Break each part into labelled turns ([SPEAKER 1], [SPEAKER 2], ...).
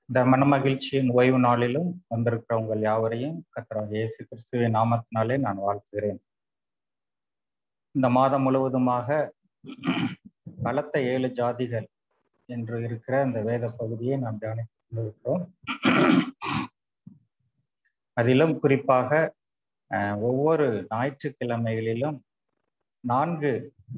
[SPEAKER 1] இந்த மனமகிழ்ச்சியின் ஓய்வு நாளிலும் வந்திருக்கிற உங்கள் யாவரையும் கர்த்தராகிய இயேசு கிறிஸ்துவின் நாமத்தினாலே நான் வாழ்த்துகிறேன் இந்த மாதம் முழுவதுமாக பலத்த ஏழு ஜாதிகள் என்று இருக்கிற இந்த வேத பகுதியை நாம் தியானித்துக் கொண்டிருக்கிறோம் அதிலும் குறிப்பாக அஹ், ஒவ்வொரு ஞாயிற்றுக்கிழமைகளிலும் நான்கு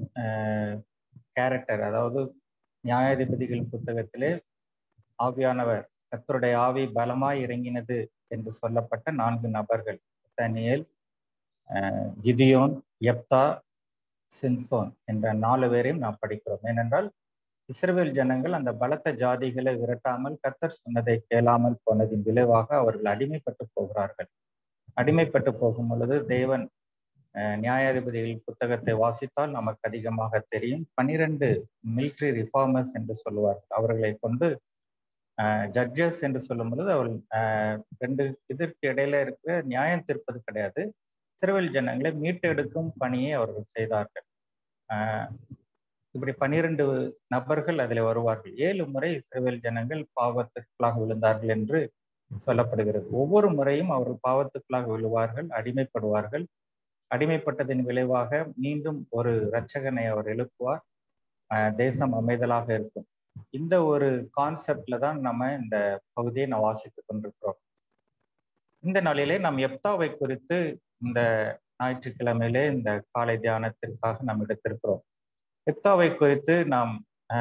[SPEAKER 1] கேரக்டர் அதாவது நியாயாதிபதிகள் புத்தகத்திலே ஆவியானவர் கர்த்தருடைய ஆவி பலமாய் இறங்கினது என்று சொல்லப்பட்ட நான்கு நபர்கள் தனியல் கிதியோன் எப்தா சிம்சோன் என்ற நாலு பேரையும் நாம் படிக்கிறோம் ஏனென்றால் இஸ்ரவேல் ஜனங்கள் அந்த பலத்த ஜாதிகளை விரட்டாமல் கர்த்தர் சொன்னதை கேளாமல் போனதின் விளைவாக அவர்கள் அடிமைப்பட்டு போகிறார்கள் அடிமைப்பட்டு போகும் பொழுது தேவன் அஹ், நியாயாதிபதிகள் புத்தகத்தை வாசித்தால் நமக்கு அதிகமாக தெரியும் பனிரெண்டு மிலிட்ரி ரிஃபார்மர்ஸ் என்று சொல்லுவார்கள் அவர்களை கொண்டு ஜட்ஜஸ் என்று சொல்லும் பொழுது அவர்கள் அஹ், ரெண்டு இதற்கு இடையில இருக்கிற நியாயம் தீர்ப்பது கிடையாது சிறுவில் ஜனங்களை மீட்டெடுக்கும் பணியை அவர்கள் செய்தார்கள் அஹ், இப்படி பனிரெண்டு நபர்கள் அதில் வருவார்கள் ஏழு முறை இஸ்ரேல் ஜனங்கள் பாவத்திற்குள்ளாக விழுந்தார்கள் என்று சொல்லப்படுகிறது ஒவ்வொரு முறையும் அவர்கள் பாவத்துக்குள்ளாக விழுவார்கள் அடிமைப்படுவார்கள் அடிமைப்பட்டதின் விளைவாக மீண்டும் ஒரு இரட்சகனை அவர் எழுப்புவார் அஹ், தேசம் அமைதலாக இருக்கும் இந்த ஒரு கான்செப்ட்ல தான் நம்ம இந்த பகுதியை நான் வாசித்துக் கொண்டிருக்கிறோம் இந்த நாளிலே நாம் எப்தாவை குறித்து இந்த ஞாயிற்றுக்கிழமையிலே இந்த காலை தியானத்திற்காக நாம் எடுத்திருக்கிறோம் எப்தாவை குறித்து நாம்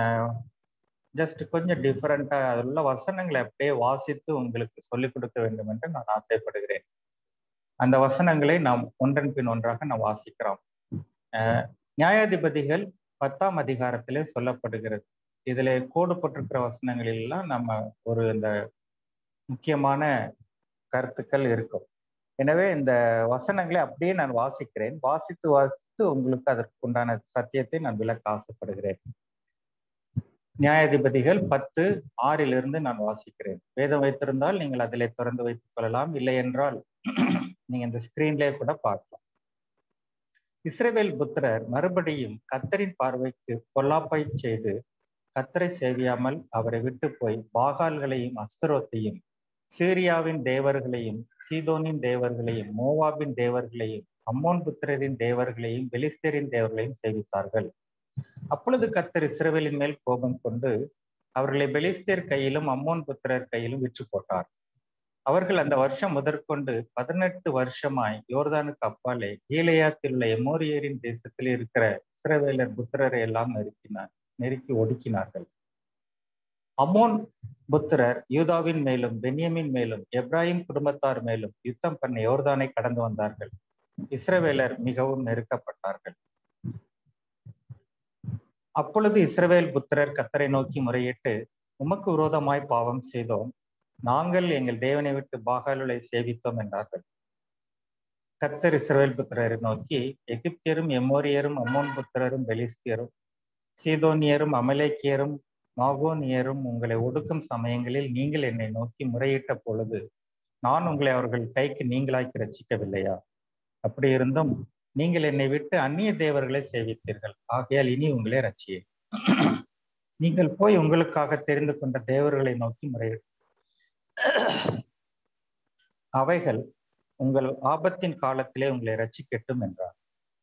[SPEAKER 1] ஜஸ்ட் கொஞ்சம் டிஃபரெண்டா அதில் உள்ள வசனங்களை அப்படியே வாசித்து உங்களுக்கு சொல்லிக் கொடுக்க வேண்டும் என்று நான் ஆசைப்படுகிறேன் அந்த வசனங்களை நாம் ஒன்றன் பின் ஒன்றாக நாம் வாசிக்கிறோம் அஹ், நியாயாதிபதிகள் பத்தாம் அதிகாரத்திலே சொல்லப்படுகிறது இதுல கோடுபட்டிருக்கிற வசனங்களில் எல்லாம் நம்ம ஒரு இந்த முக்கியமான கருத்துக்கள் இருக்கும் எனவே இந்த வசனங்களை அப்படியே நான் வாசிக்கிறேன் வாசித்து வாசித்து உங்களுக்கு அதற்கு உண்டான சத்தியத்தை நான் விளக்க ஆசைப்படுகிறேன் நியாயாதிபதிகள் பத்து ஆறிலிருந்து நான் வாசிக்கிறேன் வேதம் வைத்திருந்தால் நீங்கள் அதிலே திறந்து வைத்துக் கொள்ளலாம் இல்லை என்றால் நீங்க இந்த ஸ்கிரீன்லேயே கூட பார்க்கலாம் இஸ்ரேவேல் புத்திரர் மறுபடியும் கத்தரின் பார்வைக்கு பொல்லாப்பை செய்து கத்தரை சேவியாமல் அவரை விட்டு போய் பாகால்களையும் அஸ்தரோத்தையும் சீரியாவின் தேவர்களையும் சீதோனின் தேவர்களையும் மோவாபின் தேவர்களையும் அம்மோன் புத்திரரின் தேவர்களையும் பெலிஸ்தரின் தேவர்களையும் சேவித்தார்கள் அப்பொழுது கத்தர் இஸ்ரவேலின் மேல் கோபம் கொண்டு அவர்களை பெலிஸ்தேர் கையிலும் அம்மோன் புத்திரர் கையிலும் விற்று போட்டார் அவர்கள் அந்த வருஷம் முதற்கொண்டு பதினெட்டு வருஷமாய் யோர்தானுக்கு அப்பாலே கீழையாத்தில் உள்ள எமோரியரின் தேசத்தில் இருக்கிற இஸ்ரவேலர் புத்திரரை எல்லாம் நெருக்கினார் நெருக்கி ஒடுக்கினார்கள் அம்மோன் புத்திரர் யூதாவின் மேலும் பென்யமின் மேலும் எப்ராஹிம் குடும்பத்தார் மேலும் யுத்தம் பண்ண யோர்தானை கடந்து வந்தார்கள் இஸ்ரவேலர் மிகவும் நெருக்கப்பட்டார்கள் அப்பொழுது இஸ்ரவேல் புத்திரர் கத்தரை நோக்கி முறையிட்டு உமக்கு விரோதமாய் பாவம் செய்தோம் நாங்கள் எங்கள் தேவனை விட்டு பாகாலுளை சேவித்தோம் என்றார்கள் கத்தர் இஸ்ரவேல் புத்திரரை நோக்கி எகிப்தியரும் எமோரியரும் அம்மோன் புத்திரரும் பெலிஸ்தியரும் சீதோனியரும் அமலேக்கியரும் மாகோனியரும் உங்களை ஒடுக்கும் சமயங்களில் நீங்கள் என்னை நோக்கி முறையிட்ட பொழுது நான் உங்களை அவர்கள் கைக்கு நீங்களாக்கி ரச்சிக்கவில்லையா அப்படி இருந்தும் நீங்கள் என்னை விட்டு அந்நிய தேவர்களை சேவித்தீர்கள் ஆகையால் இனி உங்களே ரச்சியே நீங்கள் போய் உங்களுக்காக தெரிந்து கொண்ட தேவர்களை நோக்கி முறையிட்டு அவைகள் உங்கள் ஆபத்தின் காலத்திலே உங்களை ரச்சிக்கட்டும் என்றார்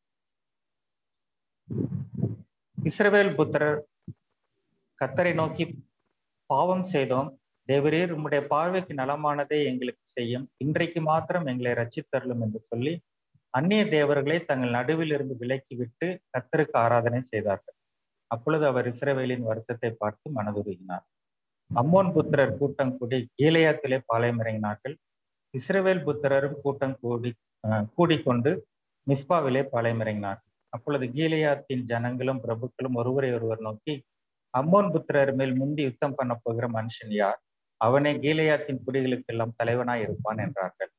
[SPEAKER 1] இஸ்ரவேல் புத்திரர் கத்தரை நோக்கி பாவம் செய்தோம் தேவரீர் உம்முடைய பார்வைக்கு நலமானதை எங்களுக்கு செய்யும் இன்றைக்கு மாத்திரம் எங்களை ரச்சித்தருளும் என்று சொல்லி அந்நிய தேவர்களை தங்கள் நடுவில் இருந்து விலக்கி விட்டு கத்தருக்கு ஆராதனை செய்தார்கள் அப்பொழுது அவர் இஸ்ரவேலின் வருத்தத்தை பார்த்து மனதுருகினார் அம்மோன் புத்திரர் கூட்டம் கூடி கீழையாத்திலே பாளையம் இறங்கினார்கள் இஸ்ரவேல் புத்திரரும் கூட்டம் கூடி கூடிக்கொண்டு மிஸ்பாவிலே பாளையம் இறங்கினார்கள் அப்பொழுது கீழையாத்தின் ஜனங்களும் பிரபுக்களும் ஒருவரை ஒருவர் நோக்கி அம்மோன் புத்திரர் மேல் முந்தி யுத்தம் பண்ண போகிற மனுஷன் யார் அவனே கீழையாத்தின் குடிகளுக்கெல்லாம் தலைவனாய் இருப்பான் என்றார்கள்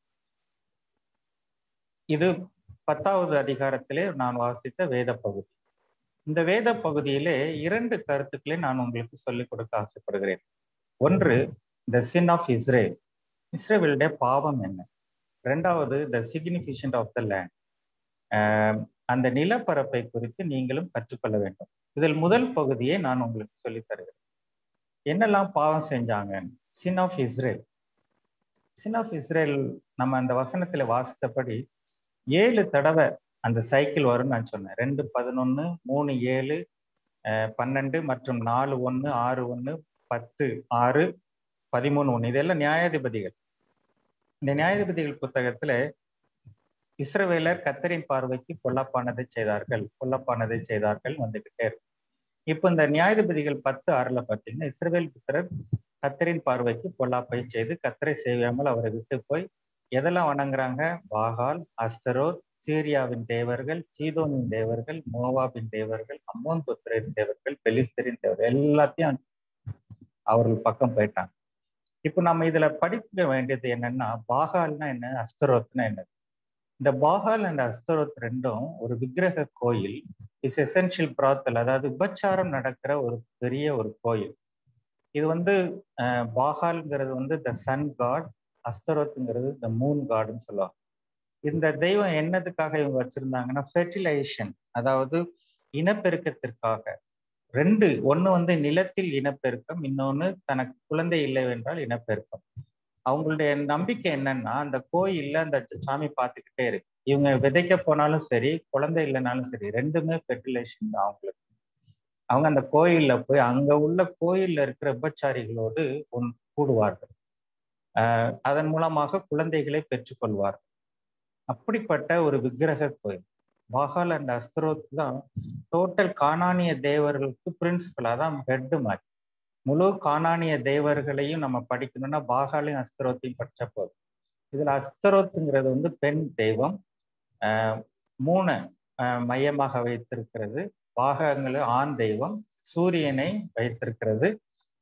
[SPEAKER 1] இது பத்தாவது அதிகாரத்திலே நான் வாசித்த வேத பகுதி இந்த வேத பகுதியிலே இரண்டு கருத்துக்களை நான் உங்களுக்கு சொல்லிக் கொடுக்க ஆசைப்படுகிறேன் ஒன்று த சின் ஆஃப் இஸ்ரேல் இஸ்ரேலுடைய பாவம் என்ன ரெண்டாவது த சிக்னிஃபிஷன்ட் ஆஃப் த லேண்ட் அந்த நிலப்பரப்பை குறித்து நீங்களும் கற்றுக்கொள்ள வேண்டும் இதில் முதல் பகுதியை நான் உங்களுக்கு சொல்லித் தருகிறேன் என்னெல்லாம் பாவம் செஞ்சாங்க sin of Israel sin of Israel நம்ம அந்த வசனத்துல வாசித்தபடி ஏழு தடவை அந்த சைக்கிள் வரும்னு நான் சொன்னேன் ரெண்டு பதினொன்னு மூணு ஏழு பன்னெண்டு மற்றும் நாலு ஒன்று ஆறு ஒன்று பத்து ஆறு பதிமூணு ஒன்று இதெல்லாம் நியாயாதிபதிகள் இந்த நியாயாதிபதிகள் புத்தகத்துல இஸ்ரவேலர் கத்தரின் பார்வைக்கு பொல்லப்பானதை செய்தார்கள் பொல்லப்பானதை செய்தார்கள் வந்துகிட்டே இருக்கும் இப்போ இந்த நியாயாதிபதிகள் பத்து ஆறுல பார்த்தீங்கன்னா இஸ்ரவேல் புத்திரர் கத்தரின் பார்வைக்கு பொல்லாப்பை செய்து கத்தரை செய்யாமல் அவரை விட்டு போய் எதெல்லாம் வணங்குறாங்க பாகால் அஸ்தரோத் சீரியாவின் தேவர்கள் சீதோனின் தேவர்கள் மோவாபின் தேவர்கள் அம்மோன் புத்திரின் தேவர்கள் பெலிஸ்தரின் தேவர்கள் எல்லாத்தையும் அவர்கள் பக்கம் போயிட்டாங்க இப்போ நம்ம இதுல படிக்க வேண்டியது என்னன்னா பாகால்னா என்ன அஸ்தரோத்னா என்ன இந்த பாகால் அண்ட் அஸ்தரோத் ரெண்டும் ஒரு விக்கிரக கோயில் இஸ் எசென்ஷியல் பிராத்தல் அதாவது உபச்சாரம் நடக்கிற ஒரு பெரிய ஒரு கோயில் இது வந்து பாகால்ங்கிறது வந்து த சன் காட் அஸ்தரோத்துங்கிறது த மூன் காடுன்னு சொல்லுவாங்க இந்த தெய்வம் என்னதுக்காக இவங்க வச்சிருந்தாங்கன்னா ஃபெர்டிலைசேஷன் அதாவது இனப்பெருக்கத்திற்காக ரெண்டு ஒன்று வந்து நிலத்தில் இனப்பெருக்கம் இன்னொன்று தனக்கு குழந்தை இல்லை என்றால் இனப்பெருக்கம் அவங்களுடைய நம்பிக்கை என்னன்னா அந்த கோயில்ல அந்த சாமி பார்த்துக்கிட்டே இருக்கு இவங்க விதைக்க போனாலும் சரி குழந்தை இல்லைனாலும் சரி ரெண்டுமே ஃபெர்டிலைசேஷன் தான் அவங்களுக்கு அவங்க அந்த கோயில்ல போய் அங்க உள்ள கோயில்ல இருக்கிற விபச்சாரிகளோடு ஒன் கூடுவார்கள் ஆஹ் அதன் மூலமாக குழந்தைகளை பெற்றுக்கொள்வார்கள் அப்படிப்பட்ட ஒரு விக்கிரக கோயில் பாகால் அண்ட் அஸ்தரோத் தான் டோட்டல் காணானிய தேவர்களுக்கு பிரின்சிபல் அதான் ஹெட்டு மாதிரி முழு காணானிய தேவர்களையும் நம்ம படிக்கணும்னா பாகாலையும் அஸ்தரோத்தையும் படிச்சா போதும் இதுல அஸ்தரோத்துங்கிறது வந்து பெண் தெய்வம் ஆஹ் மூணு மையமாக வைத்திருக்கிறது பாகங்கள் ஆண் தெய்வம் சூரியனை வைத்திருக்கிறது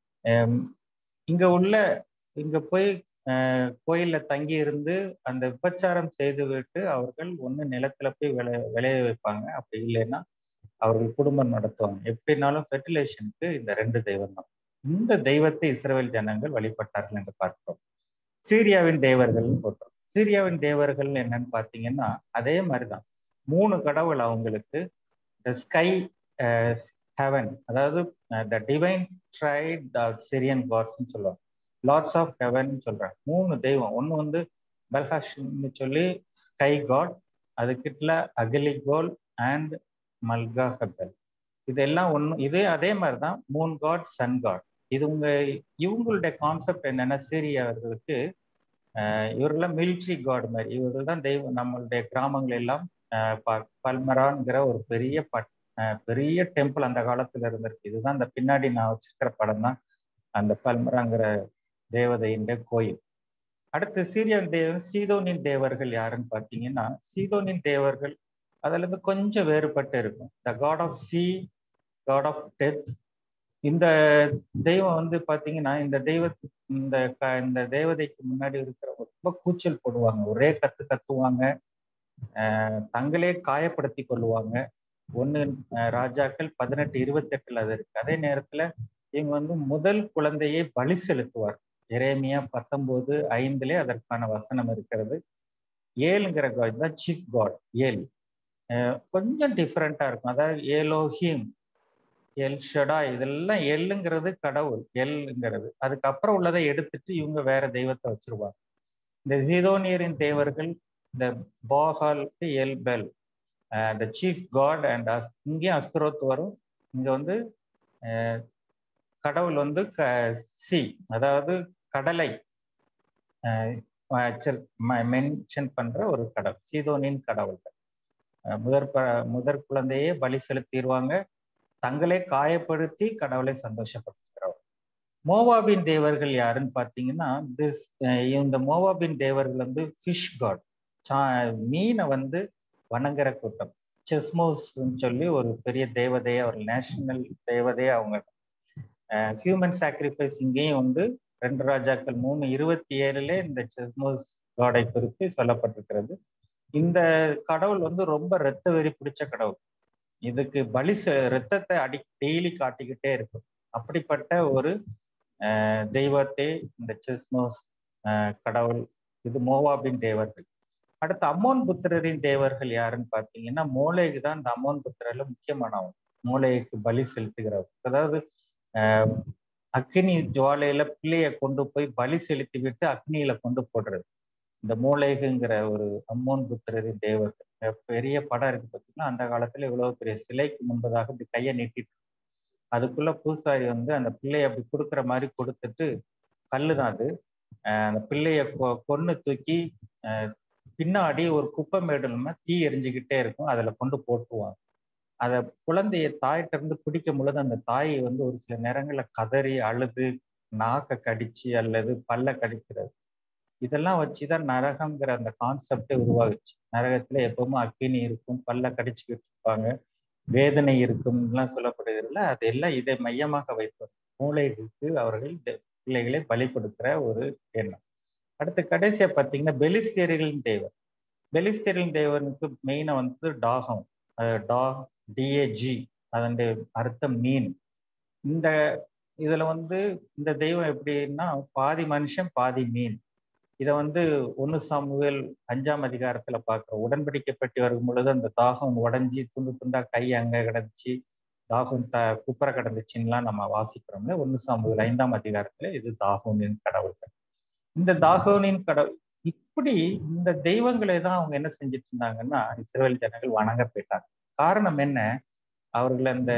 [SPEAKER 1] இங்க உள்ள இங்க போய் கோயில்ல தங்கி இருந்து அந்த விபச்சாரம் செய்து விட்டு அவர்கள் ஒண்ணு நிலத்துல போய் விளைய விளைய வைப்பாங்க அப்படி இல்லைன்னா அவர்கள் குடும்பம் நடத்துவாங்க எப்படினாலும் ஃபெர்டிலேஷனுக்கு இந்த ரெண்டு தெய்வம் தான் இந்த தெய்வத்தை இஸ்ரேல் ஜனங்கள் வழிபட்டார்கள் என்று பார்க்கிறோம் சீரியாவின் தேவர்கள் போட்டோம் சீரியாவின் தேவர்கள் என்னன்னு பாத்தீங்கன்னா அதே மாதிரிதான் மூணு கடவுள் அவங்களுக்கு த ஸ்கை ஹெவன் அதாவது த டிவைன் ட்ரைட் சிரியன் காட்ஸ்ன்னு சொல்லுவாங்க லார்ட்ஸ் ஆஃப் ஹெவன் சொல்றாங்க மூணு தெய்வம் ஒன்று வந்து பல்ஹாஷ்னு சொல்லி ஸ்கை காட் அதுக்கிட்ட அகலி கோல் அண்ட் மல்கா ஹபல் இதெல்லாம் ஒன்று இதே அதே மாதிரி தான் மூன் காட் சன் காட் இது உங்க இவங்களுடைய கான்செப்ட் என்னன்னா சீரியவர்களுக்கு இவரெல்லாம் மிலிட்ரி காட் மாதிரி இவர்கள் தான் தெய்வம் நம்மளுடைய கிராமங்கள் எல்லாம் பல்மரான்ங்கிற ஒரு பெரிய பட் பெரிய டெம்பிள் அந்த காலத்துல இருந்திருக்கு இதுதான் இந்த பின்னாடி நான் வச்சிருக்கிற படம் தான் அந்த பல்மராங்கிற தேவதையின் கோயில் அடுத்து சீரியன் தேவன் சீதோனின் தேவர்கள் யாருன்னு பார்த்தீங்கன்னா சீதோனின் தேவர்கள் அதுல இருந்து கொஞ்சம் வேறுபட்டு இருக்கும் the god of sea god of death இந்த தெய்வம் வந்து பாத்தீங்கன்னா இந்த தெய்வ இந்த இந்த தேவதைக்கு முன்னாடி இருக்கிற ரொம்ப கூச்சல் போடுவாங்க ஒரே கத்து கத்துவாங்க தங்களே காயப்படுத்தி கொள்ளுவாங்க ஒன்று ராஜாக்கள் பதினெட்டு இருபத்தெட்டுல அது இருக்கு அதே நேரத்துல இவங்க வந்து முதல் குழந்தையை பலி செலுத்துவார் எரேமியா பத்தொன்பது ஐந்துலே அதற்கான வசனம் இருக்கிறது ஏழுங்கிற காட் தான் சீஃப் காட் ஏல் கொஞ்சம் டிஃப்ரெண்டா இருக்கும் அதாவது ஏலோஹிம் எல் ஷடா இதெல்லாம் எல்லுங்கிறது கடவுள் எல்ங்கிறது அதுக்கப்புறம் உள்ளதை எடுத்துட்டு இவங்க வேற தெய்வத்தை வச்சிருவாங்க இந்த ஜீதோனியரின் தேவர்கள் இந்த பாஹாலுக்கு El Bel the chief god and as இங்கேயும் அஸ்திரோத் வரும் இங்க வந்து கடவுள் வந்து க சி அதாவது கடலை மென்ஷன் பண்ற ஒரு கடவுள் சீதோனின் கடவுள்கள் முதற் முதற் குழந்தையே பலி செலுத்திடுவாங்க தங்களே காயப்படுத்தி கடவுளை சந்தோஷப்படுத்துகிறவர் மோவாபின் தேவர்கள் யாருன்னு பார்த்தீங்கன்னா திஸ் இந்த மோவாபின் தேவர்கள் வந்து ஃபிஷ் காட் சா மீனை வந்து வணங்குற கூட்டம் செஸ்மோஸ் சொல்லி ஒரு பெரிய தேவதையை ஒரு நேஷனல் தேவதையை அவங்க ஹியூமன் சாக்ரிஃபைஸ் இங்கேயும் உண்டு ரெண்டு ராஜாக்கள் மூணு இருபத்தி ஏழுல இந்த செஸ்மோஸ் காடை குறித்து சொல்லப்பட்டிருக்கிறது இந்த கடவுள் வந்து ரொம்ப ரத்த வெறி பிடிச்ச கடவுள் இதுக்கு பலி ரத்தத்தை அடி டெய்லி காட்டிக்கிட்டே இருக்கும் அப்படிப்பட்ட ஒரு தெய்வத்தை இந்த செஸ்மோஸ் கடவுள் இது மோவாபின் தேவர்கள் அடுத்து அம்மோன் புத்திரரின் தேவர்கள் யாருன்னு பார்த்தீங்கன்னா மூளைக்கு தான் இந்த அம்மோன் புத்திரர்ல முக்கியமானவங்க மூளைக்கு பலி செலுத்துகிறவர் அதாவது அக்னி ஜுவாலையில பிள்ளைய கொண்டு போய் பலி செலுத்தி விட்டு அக்னியில கொண்டு போடுறது இந்த மூளைகுங்கிற ஒரு அம்மோன் புத்திரரின் தேவர் பெரிய படம் இருக்கு பார்த்தீங்கன்னா அந்த காலத்துல இவ்வளவு பெரிய சிலைக்கு முன்பதாக இப்படி கையை நீட்டிட்டு அதுக்குள்ள பூசாரி வந்து அந்த பிள்ளைய அப்படி கொடுக்குற மாதிரி கொடுத்துட்டு கல்லு தான் அது அந்த பிள்ளைய கொன்னு தூக்கி பின்னாடி ஒரு குப்பை மேடுலமா தீ எரிஞ்சுக்கிட்டே இருக்கும் அதுல கொண்டு போட்டுருவாங்க அத குழந்தைய தாயிட்ட இருந்து பிடிக்கும் பொழுது அந்த தாயை வந்து ஒரு சில நேரங்கள்ல கதறி அழுது நாக்க கடிச்சு அல்லது பல்ல கடிக்கிறது இதெல்லாம் வச்சுதான் நரகம்ங்கிற அந்த கான்செப்டே உருவாகுச்சு நரகத்துல எப்பவுமே அக்கினி இருக்கும் பல்ல கடிச்சுக்கிட்டு இருப்பாங்க வேதனை இருக்கும்லாம் சொல்லப்படுகிறதுல அதெல்லாம் இதை மையமாக வைப்பது மூளைகளுக்கு அவர்கள் பிள்ளைகளை பலி கொடுக்கிற ஒரு எண்ணம் அடுத்து கடைசியா பார்த்தீங்கன்னா பெலிஸ்தேரிகளின் தேவன் பெலிஸ்தேரிகளின் தேவனுக்கு மெயினா வந்து டாகம் டாக் டிஏஜி அதனுடைய அர்த்தம் மீன் இந்த இதுல வந்து இந்த தெய்வம் எப்படின்னா பாதி மனுஷன் பாதி மீன் இதை வந்து ஒன்னு சாமுவேல் அஞ்சாம் அதிகாரத்துல பார்க்கிறோம் உடன்படிக்கப்பட்டு வரும் பொழுது அந்த தாகம் உடஞ்சி துண்டு துண்டா கை அங்க கிடந்துச்சு தாகம் த குப்பரை கிடந்துச்சுன்னுலாம் நம்ம வாசிக்கிறோம்ல ஒன்னு சாமுவேல் ஐந்தாம் அதிகாரத்துல இது தாகோனின் கடவுள்கள் இந்த தாகோனின் கடவுள் இப்படி இந்த தெய்வங்களை தான் அவங்க என்ன செஞ்சுட்டு இருந்தாங்கன்னா இஸ்ரேல் ஜனங்கள் வணங்க போயிட்டாங்க காரணம் என்ன அவர்கள் அந்த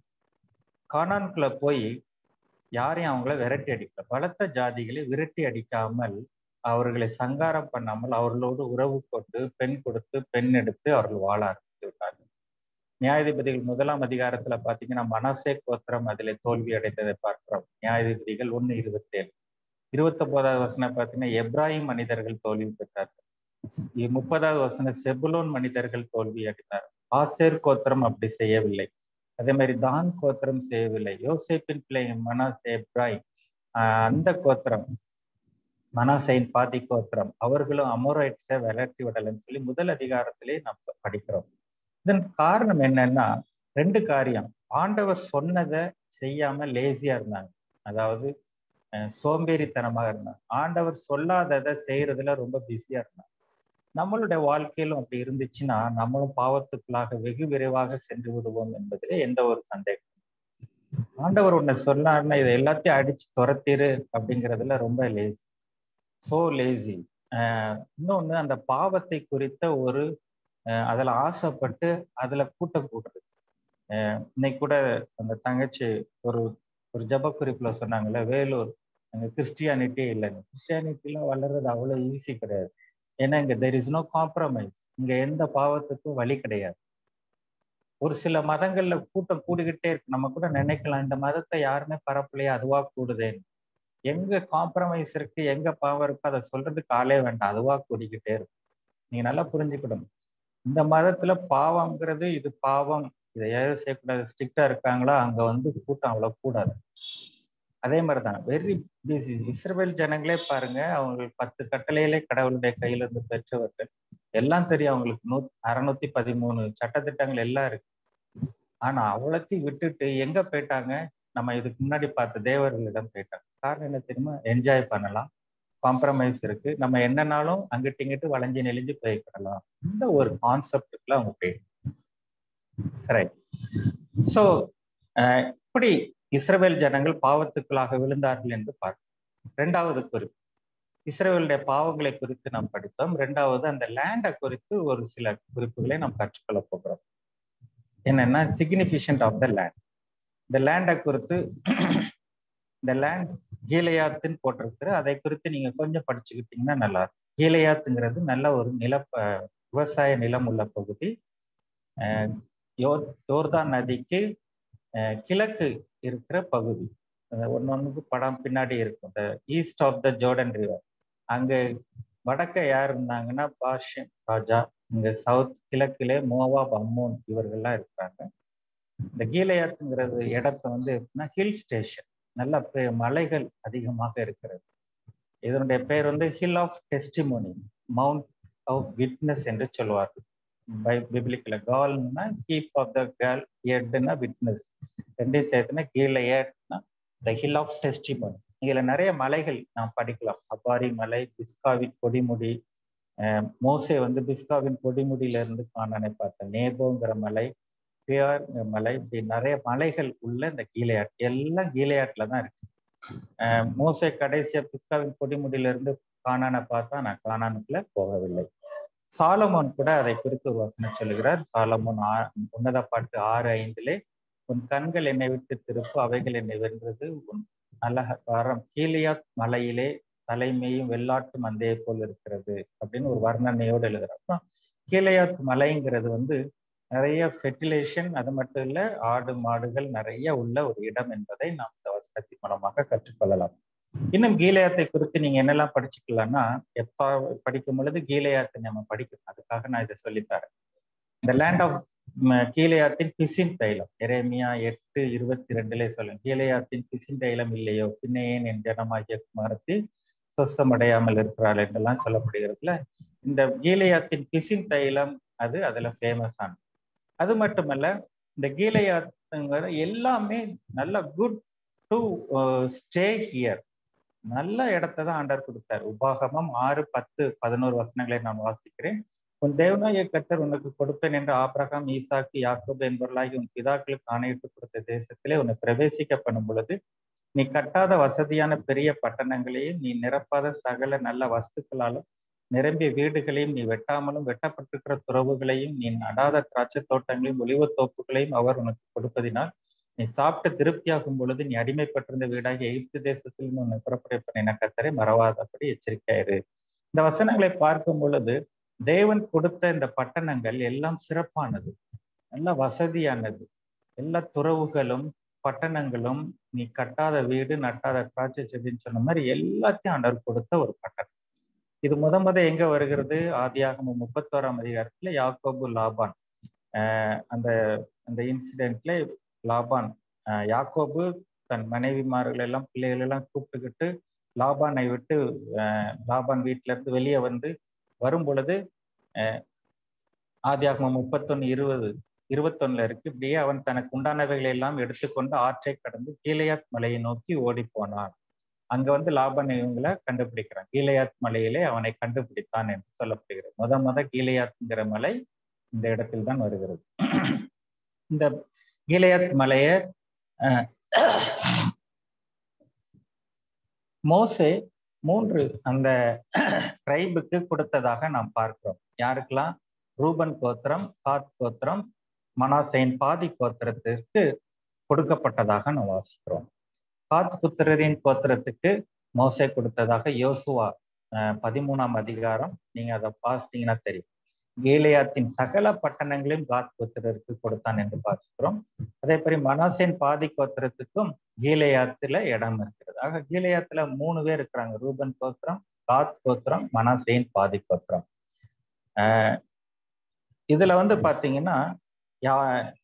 [SPEAKER 1] கானான்குள்ள போய் யாரையும் அவங்கள விரட்டி அடிக்கல பலத்த ஜாதிகளை விரட்டி அடிக்காமல் அவர்களை சங்காரம் பண்ணாமல் அவர்களோடு உறவு கொண்டு பெண் கொடுத்து பெண் எடுத்து அவர்கள் வாழ ஆரம்பித்து விட்டார்கள் நியாயாதிபதிகள் முதலாம் அதிகாரத்துல பாத்தீங்கன்னா மனசே கோத்திரம் அதில் தோல்வி அடைந்ததை பார்க்கிறோம் நியாயாதிபதிகள் ஒன்னு இருபத்தேழு இருபத்தொன்பதாவது வசனம் பார்த்தீங்கன்னா எப்ராஹிம் மனிதர்கள் தோல்வி பெற்றார்கள் முப்பதாவது வசனம் செபுலோன் மனிதர்கள் தோல்வி அடைந்தார் ஆசேர் கோத்திரம் அப்படி செய்யவில்லை அதே மாதிரி தான் கோத்திரம் செய்யவில்லை யோசேப்பின் பிள்ளை மனாசே எப்ராஹிம் அந்த கோத்திரம் மனாசைன் பாதி கோத்திரம் அவர்களும் அமோரைட்ஸை விரட்டி விடலைன்னு சொல்லி முதல் அதிகாரத்திலே நாம் படிக்கிறோம் இதன் காரணம் என்னன்னா ரெண்டு காரியம் ஆண்டவர் சொன்னதை செய்யாம லேசியா இருந்தாங்க அதாவது சோம்பேறித்தனமாக இருந்தாங்க ஆண்டவர் சொல்லாததை செய்யறதுல ரொம்ப பிஸியா இருந்தாங்க நம்மளுடைய வாழ்க்கையிலும் அப்படி இருந்துச்சுன்னா நம்மளும் பாவத்துக்குள்ளாக வெகு விரைவாக சென்று விடுவோம் என்பதிலே எந்த ஒரு சந்தேகம் ஆண்டவர் உன்னை சொன்னார்னா இதை எல்லாத்தையும் அடிச்சு துரத்திரு அப்படிங்கிறதுல ரொம்ப லேசி சோ லேசி இன்னொன்னு அந்த பாவத்தை குறித்த ஒரு அதில் ஆசைப்பட்டு அதுல கூட்டம் கூடுறது இன்னைக்கு கூட அந்த தங்கச்சி ஒரு ஒரு ஜப குறிப்புல சொன்னாங்கல்ல வேலூர் அங்க கிறிஸ்டியானிட்டியே இல்லைங்க கிறிஸ்டியானிட்டிலாம் வளர்றது அவ்வளோ ஈஸி கிடையாது ஏன்னா இங்க தெர் இஸ் நோ காம்ப்ரமைஸ் இங்க எந்த பாவத்துக்கும் வழி கிடையாது ஒரு சில மதங்கள்ல கூட்டம் கூடிக்கிட்டே இருக்கு நம்ம கூட நினைக்கலாம் இந்த மதத்தை யாருமே பரப்பலையே அதுவா கூடுதேன்னு எங்க காம்ப்ரமைஸ் இருக்கு எங்க பாவம் இருக்கு அதை சொல்றதுக்கு ஆளே வேண்டாம் அதுவா கூடிக்கிட்டே இருக்கும் நீங்க நல்லா புரிஞ்சுக்கணும் இந்த மதத்துல பாவம்ங்கிறது இது பாவம் இதை ஏதாவது செய்யக்கூடாது ஸ்ட்ரிக்டா இருக்காங்களோ அங்க வந்து கூட்டம் அவ்வளவு கூடாது அதே மாதிரிதான் வெரி பிஸி இஸ்ரேல் ஜனங்களே பாருங்க அவங்க பத்து கட்டளையிலே கடவுளுடைய கையில இருந்து பெற்றவர்கள் எல்லாம் தெரியும் அவங்களுக்கு நூ அறுநூத்தி பதிமூணு சட்டத்திட்டங்கள் எல்லாம் இருக்கு ஆனா அவ்வளோத்தையும் விட்டுட்டு எங்க போயிட்டாங்க நம்ம இதுக்கு முன்னாடி பார்த்த தேவர்களிடம் போயிட்டாங்க காரணம் என்ன தெரியுமா என்ஜாய் பண்ணலாம் காம்ப்ரமைஸ் இருக்கு நம்ம என்னன்னாலும் அங்கிட்டு இங்கிட்டு வளைஞ்சு நெளிஞ்சு போய்க்கிடலாம் இந்த ஒரு கான்செப்டுக்குள்ள அவங்க போயிடும் சரி ஸோ இப்படி இஸ்ரேல் ஜனங்கள் பாவத்துக்குள்ளாக விழுந்தார்கள் என்று பார்க்கிறோம் ரெண்டாவது குறிப்பு இஸ்ரேலுடைய பாவங்களை குறித்து நாம் படித்தோம் ரெண்டாவது அந்த லேண்டை குறித்து ஒரு சில குறிப்புகளை நாம் கற்றுக்கொள்ள போகிறோம் என்னன்னா சிக்னிஃபிஷன்ட் ஆஃப் த லேண்ட் இந்த லேண்டை குறித்து இந்த லேண்ட் கீழையாத்துன்னு போட்டிருக்கு அதை குறித்து நீங்க கொஞ்சம் படிச்சுக்கிட்டீங்கன்னா நல்லா இருக்கும் கீழையாத்துங்கிறது நல்ல ஒரு நில விவசாய நிலம் உள்ள பகுதி யோர்தான் நதிக்கு கிழக்கு இருக்கிற பகுதி ஒன்னொன்னுக்கு படம் பின்னாடி இருக்கும் இந்த east of the Jordan river அங்க வடக்க யார் இருந்தாங்கன்னா பாஷன் ராஜா இங்க சவுத் கிழக்கிலே மோவாப் அம்மோன் இவர்கள்லாம் இருக்கிறாங்க இந்த கீழையாத்துங்கிறது இடத்த வந்து எப்படின்னா ஹில் ஸ்டேஷன் நல்ல மலைகள் அதிகமாக இருக்கிறது இதனுடைய பேர் வந்து hill of testimony mount of witness என்று சொல்லுவார்கள் பை பிப்ளிக்கில் கால்னா ஹீப் ஆஃப் த கேர்ள் எட்னா விட்னஸ் ரெண்டையும் சேர்த்துனா கீழே ஏட்னா த ஹில் ஆஃப் டெஸ்டிமோனி இதில் நிறைய மலைகள் நாம் படிக்கலாம் அப்பாரி மலை பிஸ்காவின் கொடிமுடி மோசே வந்து பிஸ்காவின் கொடிமுடியில இருந்து காணனை பார்த்தேன் நேபோங்கிற மலை பியார் மலை இப்படி நிறைய மலைகள் உள்ள இந்த கீழையாட் எல்லாம் கீழையாட்டில் தான் இருக்கு மோசை கடைசியா பிஸ்காவின் கொடிமுடியிலிருந்து காணான பார்த்தா நான் காணானுக்குள்ள போகவில்லை சாலமோன் கூட அதை குறித்து ஒரு வசனம் சொல்லுகிறார் சாலமோன் ஆ உன்னத பாட்டு ஆறு ஐந்திலே உன் கண்கள் என்னை விட்டு திருப்பு அவைகள் என்னை வென்றது உன் அலகாரம் கீழியாத் மலையிலே தலைமையும் வெள்ளாட்டு மந்தையை போல் இருக்கிறது அப்படின்னு ஒரு வர்ணனையோடு எழுதுறாங்க கீழையாத் மலைங்கிறது வந்து நிறைய ஃபெர்டிலேஷன் அது மட்டும் இல்ல ஆடு மாடுகள் நிறைய உள்ள ஒரு இடம் என்பதை நாம் இந்த வசனத்தின் மூலமாக கற்றுக்கொள்ளலாம் இன்னும் கீழையாத்தை குறித்து நீங்க என்னெல்லாம் படிச்சுக்கலாம்னா எப்பா படிக்கும் பொழுது கீழையாத்தை நம்ம படிக்கணும் அதுக்காக நான் இதை சொல்லித்தரேன் இந்த லேண்ட் ஆஃப் கீழையாத்தின் பிசின் தைலம் எரேமியா எட்டு இருபத்தி ரெண்டுல சொல்லும் கீழையாத்தின் பிசின் தைலம் இல்லையோ பின்னையேன் என் ஜனமாகிய குமாரத்தில் சொசமடையாமல் இருக்கிறாள் என்றெல்லாம் சொல்லப்படுகிறதுல இந்த கீழையாத்தின் பிசின் தைலம் அது அதுல ஃபேமஸ் ஆனது அது மட்டுமல்ல இந்த கீழையாத்துங்கிற எல்லாமே நல்ல குட் டு ஸ்டே ஹியர் நல்ல இடத்தை தான் ஆண்டர் கொடுத்தார் உபாகமம் ஆறு பத்து பதினோரு வசனங்களை நான் வாசிக்கிறேன் உன் தேவனாய கத்தர் உனக்கு கொடுப்பேன் என்று ஆபிரகாம் ஈசாக்கு யாக்கோப் என்பவர்களாகி உன் பிதாக்களுக்கு ஆணையிட்டு கொடுத்த தேசத்திலே உன்னை பிரவேசிக்க பண்ணும் பொழுது நீ கட்டாத வசதியான பெரிய பட்டணங்களையும் நீ நிரப்பாத சகல நல்ல வஸ்துக்களாலும் நிரம்பிய வீடுகளையும் நீ வெட்டாமலும் வெட்டப்பட்டிருக்கிற துறவுகளையும் நீ நடாத திராட்சை தோட்டங்களையும் ஒளிவ தோப்புகளையும் அவர் உனக்கு கொடுப்பதினால் நீ சாப்பிட்டு திருப்தியாகும் பொழுது நீ அடிமைப்பட்டிருந்த வீடாகி எகிப்து தேசத்தில் உன்னை புறப்படை பண்ணின கத்தரை மறவாதபடி எச்சரிக்கையாயிரு இந்த வசனங்களை பார்க்கும் பொழுது தேவன் கொடுத்த இந்த பட்டணங்கள் எல்லாம் சிறப்பானது நல்ல வசதியானது எல்லா துறவுகளும் பட்டணங்களும் நீ கட்டாத வீடு நட்டாத திராட்சை செடின்னு சொன்ன மாதிரி எல்லாத்தையும் ஆண்டவர் கொடுத்த ஒரு பட்டணம் இது முத முத எங்க வருகிறது ஆதியாகம முப்பத்தோராம் அதிகாரத்துல யாக்கோபு லாபான் ஆஹ் அந்த அந்த இன்சிடென்ட்ல லாபான் யாக்கோபு தன் மனைவிமார்கள் எல்லாம் பிள்ளைகள் எல்லாம் கூப்பிட்டுக்கிட்டு லாபானை விட்டு லாபான் வீட்டுல இருந்து வெளியே வந்து வரும் பொழுது ஆதியாகமம் முப்பத்தொன்னு இருபது இருபத்தொன்னுல இருக்கு இப்படியே அவன் தனக்கு உண்டானவைகளை எல்லாம் எடுத்துக்கொண்டு ஆற்றை கடந்து கீழையாத் மலையை நோக்கி ஓடி போனான் அங்க வந்து லாபன் இவங்களை கண்டுபிடிக்கிறான் கீழையாத் மலையிலே அவனை கண்டுபிடித்தான் என்று சொல்லப்படுகிறது முத முத கீழையாத்ங்கிற மலை இந்த இடத்தில் தான் வருகிறது இந்த கீழையாத் மலைய மோசே மூன்று அந்த ட்ரைபுக்கு கொடுத்ததாக நாம் பார்க்கிறோம் யாருக்கெல்லாம் ரூபன் கோத்திரம் காத் கோத்திரம் மனாசைன் பாதி கோத்திரத்திற்கு கொடுக்கப்பட்டதாக நாம் வாசிக்கிறோம் காத் புத்திரரின் கோத்திரத்துக்கு மோசை கொடுத்ததாக யோசுவா பதிமூணாம் அதிகாரம் நீங்க அதை பார்த்தீங்கன்னா தெரியும் கீலையாத்தின் சகல பட்டணங்களையும் காத் கோத்திரருக்கு கொடுத்தான் என்று வாசிக்கிறோம் அதே மாதிரி மனாசேன் பாதி கோத்திரத்துக்கும் கீலையாத்துல இடம் இருக்கிறது ஆக கீலையாத்துல மூணு பேர் இருக்கிறாங்க ரூபன் கோத்திரம் காத் கோத்திரம் மனாசேன் பாதி கோத்திரம் ஆஹ் இதுல வந்து பாத்தீங்கன்னா யா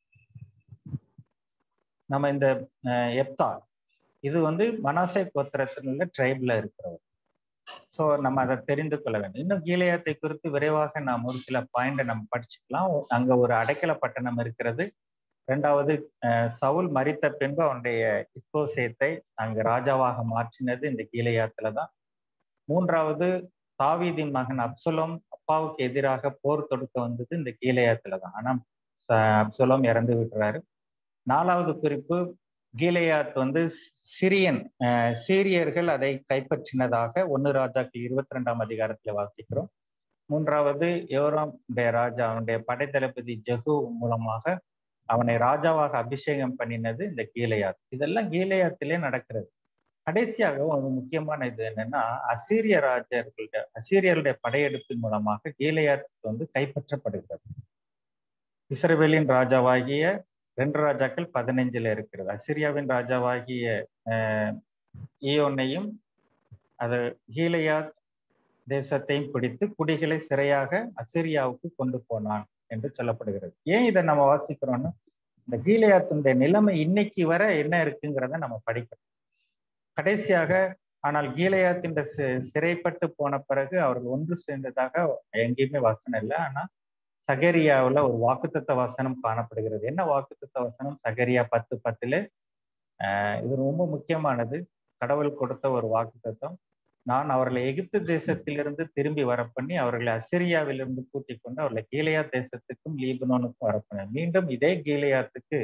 [SPEAKER 1] நம்ம இந்த எப்தா இது வந்து மனாசை கோத்திரத்தினுள்ள ட்ரைப்ல இருக்கிறவர் ஸோ நம்ம அதை தெரிந்து கொள்ள வேண்டும் இன்னும் கீழையத்தை குறித்து விரைவாக நாம் ஒரு சில பாயிண்டை நம்ம படிச்சுக்கலாம் அங்க ஒரு அடைக்கல பட்டணம் இருக்கிறது ரெண்டாவது சவுல் மறித்த பின்பு அவனுடைய இஸ்கோசேத்தை அங்கு ராஜாவாக மாற்றினது இந்த கீழையாத்துல தான் மூன்றாவது தாவீதின் மகன் அப்சுலம் அப்பாவுக்கு எதிராக போர் தொடுக்க வந்தது இந்த கீழையாத்துல தான் ஆனா அப்சுலம் இறந்து விட்டுறாரு நாலாவது குறிப்பு கீழையாத் வந்து சிரியன் சீரியர்கள் அதை கைப்பற்றினதாக ஒன்னு ராஜாக்கள் இருபத்தி ரெண்டாம் அதிகாரத்துல வாசிக்கிறோம் மூன்றாவது யோராம் ராஜா அவனுடைய படைத்தளபதி ஜகு மூலமாக அவனை ராஜாவாக அபிஷேகம் பண்ணினது இந்த கீழையாத் இதெல்லாம் கீழையாத்திலே நடக்கிறது கடைசியாக ஒரு முக்கியமான இது என்னன்னா அசீரிய ராஜர்களுடைய அசீரியருடைய படையெடுப்பின் மூலமாக கீழையாத் வந்து கைப்பற்றப்படுகிறது இஸ்ரேலின் ராஜாவாகிய ரெண்டு ராஜாக்கள் பதினைஞ்சுல இருக்கிறது அசிரியாவின் ராஜாவாகிய ஈயோனையும் அது கீழையாத் தேசத்தையும் பிடித்து குடிகளை சிறையாக அசிரியாவுக்கு கொண்டு போனான் என்று சொல்லப்படுகிறது ஏன் இதை நம்ம வாசிக்கிறோம்னா இந்த கீழையாத்தினுடைய நிலைமை இன்னைக்கு வர என்ன இருக்குங்கிறத நம்ம படிக்கிறோம் கடைசியாக ஆனால் கீழையாத்தின் சிறைப்பட்டு போன பிறகு அவர்கள் ஒன்று சேர்ந்ததாக எங்கேயுமே வசனம் இல்லை ஆனா சகரியாவில் ஒரு வாக்குத்தத்த வசனம் காணப்படுகிறது என்ன வாக்குத்தத்த வசனம் சகரியா பத்து பத்துல இது ரொம்ப முக்கியமானது கடவுள் கொடுத்த ஒரு வாக்குத்தத்தம் நான் அவர்களை எகிப்து தேசத்திலிருந்து திரும்பி வர பண்ணி அவர்களை அசிரியாவிலிருந்து கூட்டிக் கொண்டு அவர்களை கீழையா தேசத்துக்கும் லீபனோனுக்கும் வரப்பண்ணேன் மீண்டும் இதே கீழையாத்துக்கு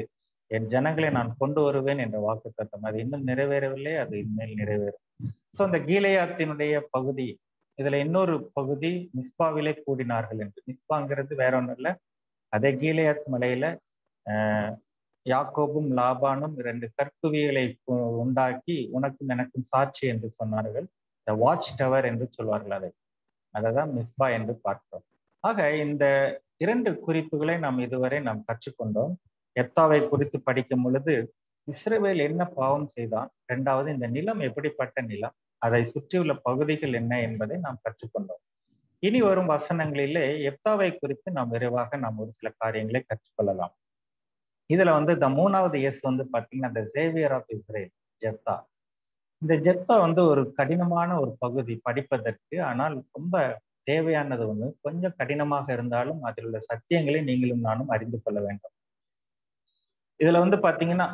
[SPEAKER 1] என் ஜனங்களை நான் கொண்டு வருவேன் என்ற வாக்கு தத்தம் அது இன்னும் நிறைவேறவில்லை அது இனிமேல் நிறைவேறும் ஸோ அந்த கீழையாத்தினுடைய பகுதி இதுல இன்னொரு பகுதி மிஸ்பாவிலே கூடினார்கள் என்று மிஸ்பாங்கிறது வேற ஒன்றும் இல்லை அதே கீழையாத் மலையில ஆஹ் யாக்கோபும் லாபானும் இரண்டு கற்குவிகளை உண்டாக்கி உனக்கும் எனக்கும் சாட்சி என்று சொன்னார்கள் த வாட்ச் டவர் என்று சொல்வார்கள் அதை அதை தான் மிஸ்பா என்று பார்க்கிறோம் ஆக இந்த இரண்டு குறிப்புகளை நாம் இதுவரை நாம் கற்றுக்கொண்டோம் எப்தாவை குறித்து படிக்கும் பொழுது இஸ்ரேவேல் என்ன பாவம் செய்தான் இரண்டாவது இந்த நிலம் எப்படிப்பட்ட நிலம் அதை சுற்றியுள்ள பகுதிகள் என்ன என்பதை நாம் கற்றுக்கொண்டோம் இனி வரும் வசனங்களிலே எப்தாவை குறித்து நாம் விரைவாக நாம் ஒரு சில காரியங்களை கற்றுக்கொள்ளலாம் இதுல வந்து இந்த மூணாவது எஸ் வந்து பாத்தீங்கன்னா இந்த சேவியர் ஆஃப் இஸ்ரேல் ஜெப்தா இந்த ஜெப்தா வந்து ஒரு கடினமான ஒரு பகுதி படிப்பதற்கு ஆனால் ரொம்ப தேவையானது ஒண்ணு கொஞ்சம் கடினமாக இருந்தாலும் அதில் உள்ள சத்தியங்களை நீங்களும் நானும் அறிந்து கொள்ள வேண்டும் இதுல வந்து பாத்தீங்கன்னா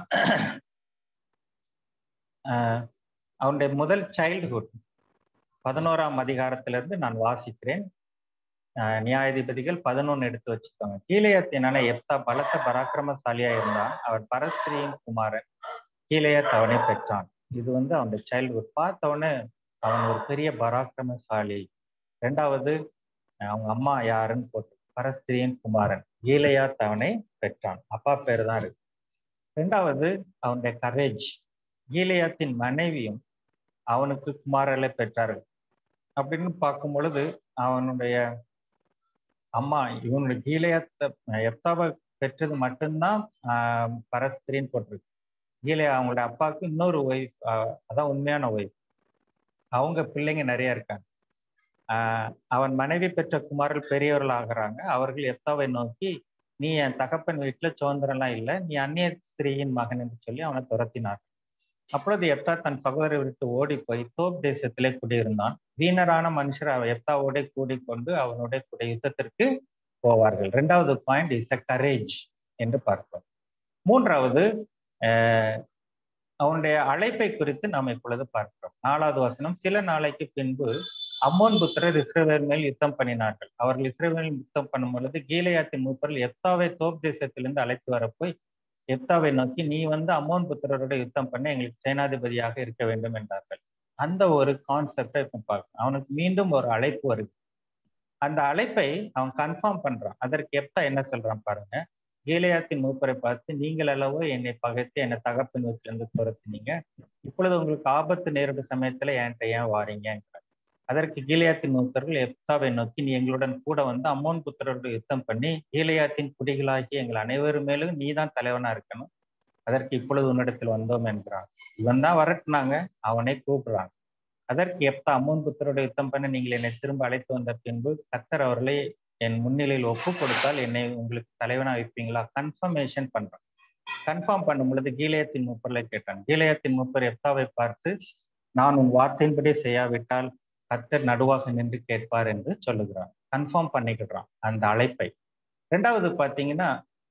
[SPEAKER 1] அவனுடைய முதல் சைல்டுஹுட் பதினோராம் அதிகாரத்திலிருந்து நான் வாசிக்கிறேன் நியாயாதிபதிகள் பதினொன்னு எடுத்து வச்சுக்கோங்க கீழையத்தினால எப்தா பலத்த பராக்கிரமசாலியா இருந்தான் அவர் பரஸ்திரியின் குமாரன் கீழையத் அவனை பெற்றான் இது வந்து அவனுடைய சைல்டுஹுட் பார்த்தவொடனே அவன் ஒரு பெரிய பராக்கிரமசாலி ரெண்டாவது அவங்க அம்மா யாருன்னு போட்டு பரஸ்திரியின் குமாரன் கீழையாத் அவனை பெற்றான் அப்பா பேர் தான் இருக்கு ரெண்டாவது அவனுடைய கரேஜ் கீழையாத்தின் மனைவியும் அவனுக்கு குமாரலை பெற்றார்கள் அப்படின்னு பார்க்கும் பொழுது அவனுடைய அம்மா இவனுடைய கீழையத்தை எப்தாவை பெற்றது மட்டும்தான் ஆஹ் பரஸ்திரின்னு போட்டிருக்கு கீழே அவங்களோட அப்பாவுக்கு இன்னொரு ஒய்ஃப் அதான் உண்மையான ஒய்ஃப் அவங்க பிள்ளைங்க நிறைய இருக்காங்க ஆஹ் அவன் மனைவி பெற்ற குமாரர்கள் பெரியவர்கள் ஆகிறாங்க அவர்கள் எப்தாவை நோக்கி நீ என் தகப்பன் வீட்டுல சுதந்திரம்லாம் இல்லை நீ அந்நிய ஸ்திரீயின் மகன் என்று சொல்லி அவனை துரத்தினார் அப்பொழுது எப்தா தன் சகோதரை விட்டு ஓடி போய் தோப் தேசத்திலே குடியிருந்தான் வீணரான மனுஷர் எப்தாவோட கூடிக்கொண்டு அவனுடைய கூட யுத்தத்திற்கு போவார்கள் ரெண்டாவது பாயிண்ட் இஸ் அ கரேஜ் என்று பார்ப்போம் மூன்றாவது அவனுடைய அழைப்பை குறித்து நாம் இப்பொழுது பார்க்கிறோம் நாலாவது வசனம் சில நாளைக்கு பின்பு அம்மோன் புத்திரர் இஸ்ரேவேல் மேல் யுத்தம் பண்ணினார்கள் அவர்கள் இஸ்ரேவேல் யுத்தம் பண்ணும் பொழுது கீழையாத்தின் மூப்பர்கள் எப்தாவை தோப் தேசத்திலிருந்து அழைத்து வரப்போய் எப்தாவை நோக்கி நீ வந்து அம்மோன் புத்திரரோட யுத்தம் பண்ண எங்களுக்கு சேனாதிபதியாக இருக்க வேண்டும் என்றார்கள் அந்த ஒரு கான்செப்டை இப்போ பார்க்கணும் அவனுக்கு மீண்டும் ஒரு அழைப்பு வருது அந்த அழைப்பை அவன் கன்ஃபார்ம் பண்றான் அதற்கு எப்தா என்ன சொல்றான் பாருங்க கீழையாத்தின் மூப்பரை பார்த்து நீங்கள் அளவோ என்னை பகைத்து என்னை தகப்பின் வீட்டிலிருந்து துரத்தினீங்க இப்பொழுது உங்களுக்கு ஆபத்து நேரிடும் சமயத்துல என்கிட்ட ஏன் வாரீங்கிறார் அதற்கு கீழையாத்தின் மூத்தர்கள் எப்தாவை நோக்கி நீ எங்களுடன் கூட வந்து அம்மோன் புத்திரரோடு யுத்தம் பண்ணி கீழையாத்தின் குடிகளாகி எங்கள் அனைவரும் மேலும் நீ தான் தலைவனா இருக்கணும் அதற்கு இப்பொழுது உன்னிடத்தில் வந்தோம் என்கிறான் இவன் தான் வரட்டுனாங்க அவனை கூப்பிடுறாங்க அதற்கு எப்தா அம்மோன் புத்திரோட யுத்தம் பண்ண நீங்கள் என்னை திரும்ப அழைத்து வந்த பின்பு கத்தர் அவர்களை என் முன்னிலையில் ஒப்பு கொடுத்தால் என்னை உங்களுக்கு தலைவனா வைப்பீங்களா கன்ஃபர்மேஷன் பண்றான் கன்ஃபார்ம் பண்ணும் பொழுது கீழையத்தின் முப்பர்களை கேட்டான் கீழையத்தின் முப்பர் எப்தாவை பார்த்து நான் உன் வார்த்தையின்படி செய்யாவிட்டால் கத்தர் நடுவாக நின்று கேட்பார் என்று சொல்லுகிறான் கன்ஃபார்ம் பண்ணிக்கிடுறான் அந்த அழைப்பை ரெண்டாவது பாத்தீங்கன்னா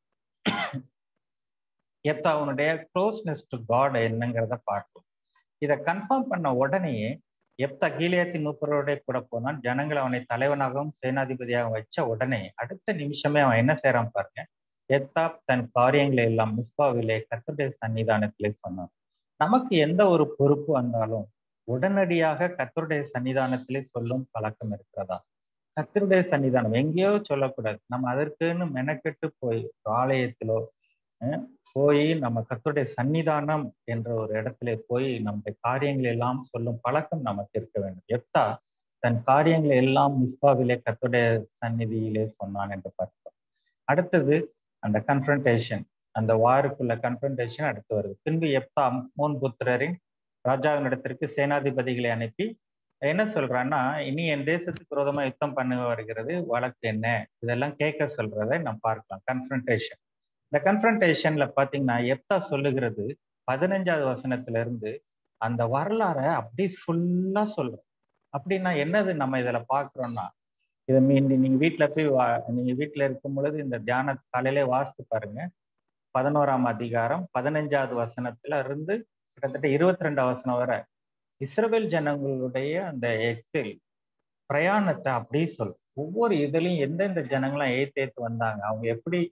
[SPEAKER 1] எப்தா அவனுடைய க்ளோஸ்னஸ் டு காட் என்னங்கிறத பார்க்கும் இதை கன்ஃபார்ம் பண்ண உடனேயே எப்தா கீழியத்தின் மூப்பரோட கூட போனான் ஜனங்கள் அவனை தலைவனாகவும் சேனாதிபதியாகவும் வச்ச உடனே அடுத்த நிமிஷமே அவன் என்ன செய்யறான் பாருங்க எப்தா தன் காரியங்களை எல்லாம் மிஸ்பாவிலே கத்தருடைய சன்னிதானத்திலே சொன்னான் நமக்கு எந்த ஒரு பொறுப்பு வந்தாலும் உடனடியாக கத்தருடைய சன்னிதானத்திலே சொல்லும் பழக்கம் இருக்கிறதா கத்தருடைய சன்னிதானம் எங்கேயோ சொல்லக்கூடாது நம்ம அதற்குன்னு மெனக்கெட்டு போய் ஆலயத்திலோ போய் நம்ம கத்தருடைய சன்னிதானம் என்ற ஒரு இடத்துல போய் நம்முடைய காரியங்களை எல்லாம் சொல்லும் பழக்கம் நமக்கு இருக்க வேண்டும் எப்தா தன் காரியங்களை எல்லாம் மிஸ்பாவிலே கத்துடைய சந்நிதியிலே சொன்னான் என்று பார்த்தோம் அடுத்தது அந்த கன்ஃபரன்டேஷன் அந்த வாருக்குள்ள கன்ஃபரன்டேஷன் அடுத்து வருது பின்பு எப்தா அம்மோன் புத்திரரின் ராஜாவின் இடத்திற்கு சேனாதிபதிகளை அனுப்பி என்ன சொல்றான்னா இனி என் தேசத்துக்கு விரோதமா யுத்தம் பண்ண வருகிறது வழக்கு என்ன இதெல்லாம் கேட்க சொல்றதை நம்ம பார்க்கலாம் கன்ஃபரன்டேஷன் இந்த கன்ஃபரன்டேஷன்ல பாத்தீங்கன்னா எப்தா சொல்லுகிறது பதினஞ்சாவது வசனத்துல இருந்து அந்த வரலாறை அப்படி ஃபுல்லா சொல்றோம் அப்படின்னா என்னது நம்ம இதுல பாக்குறோம்னா இதை மீண்டி நீங்க வீட்டுல போய் வா நீங்க வீட்டுல இருக்கும் பொழுது இந்த தியான காலையிலே வாசித்து பாருங்க பதினோராம் அதிகாரம் பதினஞ்சாவது வசனத்துல இருந்து கிட்டத்தட்ட இருபத்தி ரெண்டாம் வசனம் வரை இஸ்ரவேல் ஜனங்களுடைய அந்த எக்ஸில் பிரயாணத்தை அப்படியே சொல் ஒவ்வொரு இதுலயும் எந்தெந்த ஜனங்களாம் ஏத்து ஏத்து வந்தாங்க அவங்க எப்படி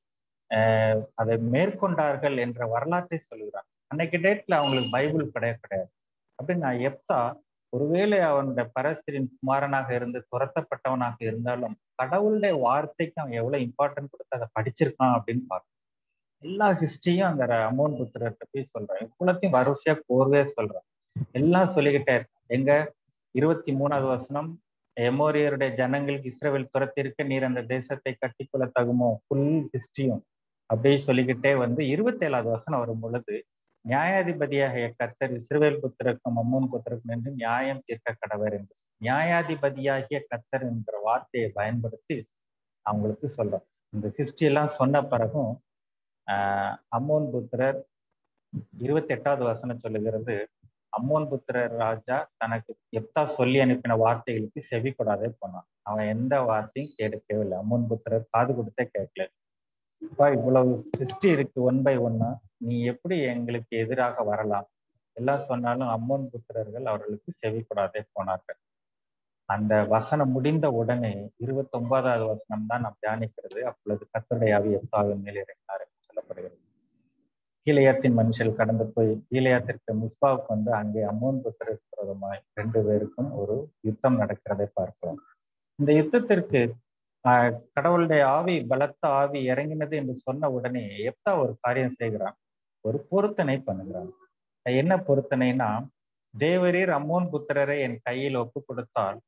[SPEAKER 1] அதை மேற்கொண்டார்கள் என்ற வரலாற்றை சொல்லுகிறார் அன்னைக்கு டேட்ல அவங்களுக்கு பைபிள் கிடையாது கிடையாது அப்படின்னா எப்தா ஒருவேளை அவன் பரஸ்திரின் குமாரனாக இருந்து துரத்தப்பட்டவனாக இருந்தாலும் கடவுளுடைய வார்த்தைக்கு அவன் எவ்வளவு இம்பார்ட்டன்ட் கொடுத்து அதை படிச்சிருக்கான் அப்படின்னு பார்க்கணும் எல்லா ஹிஸ்டரியும் அந்த அமோன் புத்திரர்கிட்ட போய் சொல்றான் இவ்வளத்தையும் வரிசையா கோர்வே சொல்றான் எல்லாம் சொல்லிக்கிட்டே இருக்கான் எங்க இருபத்தி மூணாவது வசனம் எமோரியருடைய ஜனங்களுக்கு இஸ்ரேல் துரத்திருக்க நீர் அந்த தேசத்தை கட்டிக்கொள்ள தகுமோ ஃபுல் ஹிஸ்டரியும் அப்படியே சொல்லிக்கிட்டே வந்து இருபத்தி ஏழாவது வசனம் வரும் பொழுது நியாயாதிபதியாக கர்த்தர் இஸ்ரேல் புத்திரக்கும் அம்மோன் புத்திரக்கும் என்று நியாயம் தீர்க்க கடவர் என்று நியாயாதிபதியாகிய கர்த்தர் என்ற வார்த்தையை பயன்படுத்தி அவங்களுக்கு சொல்றோம் இந்த ஹிஸ்டரி எல்லாம் சொன்ன பிறகும் ஆஹ் அம்மோன் புத்திரர் இருபத்தி எட்டாவது வசனம் சொல்லுகிறது அம்மோன் புத்திரர் ராஜா தனக்கு எப்தா சொல்லி அனுப்பின வார்த்தைகளுக்கு செவி கொடாதே போனான் அவன் எந்த வார்த்தையும் கேட்கவே இல்லை அம்மோன் புத்திரர் காது கொடுத்தே கேட்கல இப்ப இவ்வளவு ஹிஸ்டரி இருக்கு ஒன் பை ஒன்னா நீ எப்படி எங்களுக்கு எதிராக வரலாம் எல்லாம் சொன்னாலும் அம்மோன் புத்திரர்கள் அவர்களுக்கு செவி கொடாதே போனார்கள் அந்த வசனம் முடிந்த உடனே இருபத்தி ஒன்பதாவது வசனம் தான் நாம் தியானிக்கிறது அப்பொழுது கத்தருடைய ஆவி எப்தாவின் மேல் இறங்கினார் என்று சொல்லப்படுகிறது கீழையாத்தின் மனுஷர்கள் கடந்து போய் கீழையாத்திற்கு மிஸ்பாவுக்கு வந்து அங்கே அம்மோன் புத்திரருக்கு விரோதமாய் ரெண்டு பேருக்கும் ஒரு யுத்தம் நடக்கிறதை பார்க்கிறோம் இந்த யுத்தத்திற்கு ஆஹ் கடவுளுடைய ஆவி பலத்த ஆவி இறங்கினது என்று சொன்ன உடனே எப்தா ஒரு காரியம் செய்கிறான் ஒரு பொருத்தனை பண்ணுகிறான் என்ன பொருத்தனைனா தேவரீர் அம்மோன் புத்திரரை என் கையில் ஒப்பு கொடுத்தால்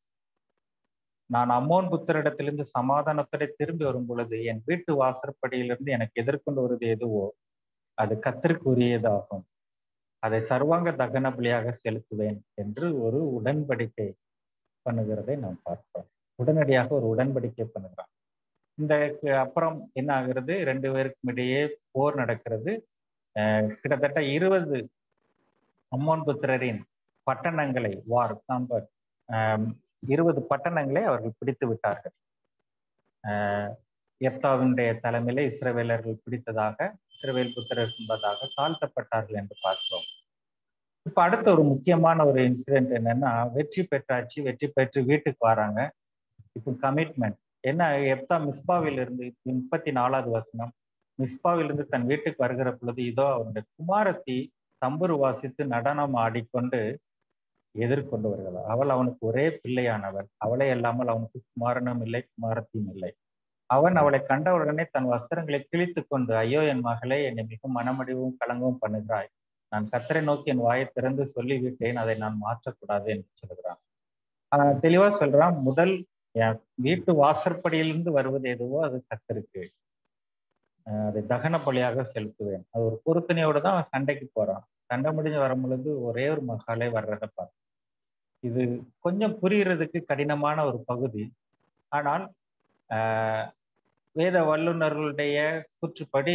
[SPEAKER 1] நான் அம்மோன் புத்திரிடத்திலிருந்து சமாதானத்துறை திரும்பி வரும் பொழுது என் வீட்டு வாசற்படியிலிருந்து எனக்கு எதிர்கொண்டு வருவது எதுவோ அது கத்திற்குரியதாகும் அதை சர்வாங்க தகன பலியாக செலுத்துவேன் என்று ஒரு உடன்படிக்கை பண்ணுகிறதை நாம் பார்க்கிறோம் உடனடியாக ஒரு உடன்படிக்கை பண்ணுகிறான் இந்த அப்புறம் என்ன ஆகுறது ரெண்டு பேருக்கும் இடையே போர் நடக்கிறது கிட்டத்தட்ட இருபது அம்மோன் புத்திரரின் பட்டணங்களை வார் காம்பட் இருபது பட்டணங்களை அவர்கள் பிடித்து விட்டார்கள் எப்தாவினுடைய தலைமையில இஸ்ரவேலர்கள் பிடித்ததாக இஸ்ரவேல் புத்திரர் என்பதாக தாழ்த்தப்பட்டார்கள் என்று பார்க்கிறோம் இப்ப அடுத்த ஒரு முக்கியமான ஒரு இன்சிடென்ட் என்னன்னா வெற்றி பெற்றாச்சு வெற்றி பெற்று வீட்டுக்கு வராங்க இப்போ கமிட்மெண்ட் என்ன எப்தா மிஸ்பாவில் இருந்து முப்பத்தி நாலாவது வசனம் மிஸ்பாவிலிருந்து தன் வீட்டுக்கு வருகிற பொழுது இதோ அவருடைய குமாரத்தி தம்புரு வாசித்து நடனம் ஆடிக்கொண்டு எதிர்கொண்டு வருகிறார் அவள் அவனுக்கு ஒரே பிள்ளையானவள் அவளை அல்லாமல் அவனுக்கு குமாரனும் இல்லை குமாரத்தியும் இல்லை அவன் அவளை கண்டவுடனே தன் வஸ்திரங்களை கிழித்து கொண்டு ஐயோ என் மகளே என்னை மிக மனமடிவும் கலங்கவும் பண்ணுகிறாய் நான் கத்தரை நோக்கி என் வாயை திறந்து சொல்லிவிட்டேன் அதை நான் மாற்றக்கூடாது என்று சொல்கிறான் ஆஹ் தெளிவா சொல்றான் முதல் என் வீட்டு வாசற்படியிலிருந்து வருவது எதுவோ அது கத்தருக்கு அதை தகன பலியாக செலுத்துவேன் அது ஒரு பொருத்தனையோடு தான் அவன் சண்டைக்கு போறான் சண்டை முடிஞ்சு வரும் பொழுது ஒரே ஒரு மகாலே வர்றத பார்த்து இது கொஞ்சம் புரிகிறதுக்கு கடினமான ஒரு பகுதி ஆனால் ஆஹ் வேத வல்லுநர்களுடைய கூற்றுப்படி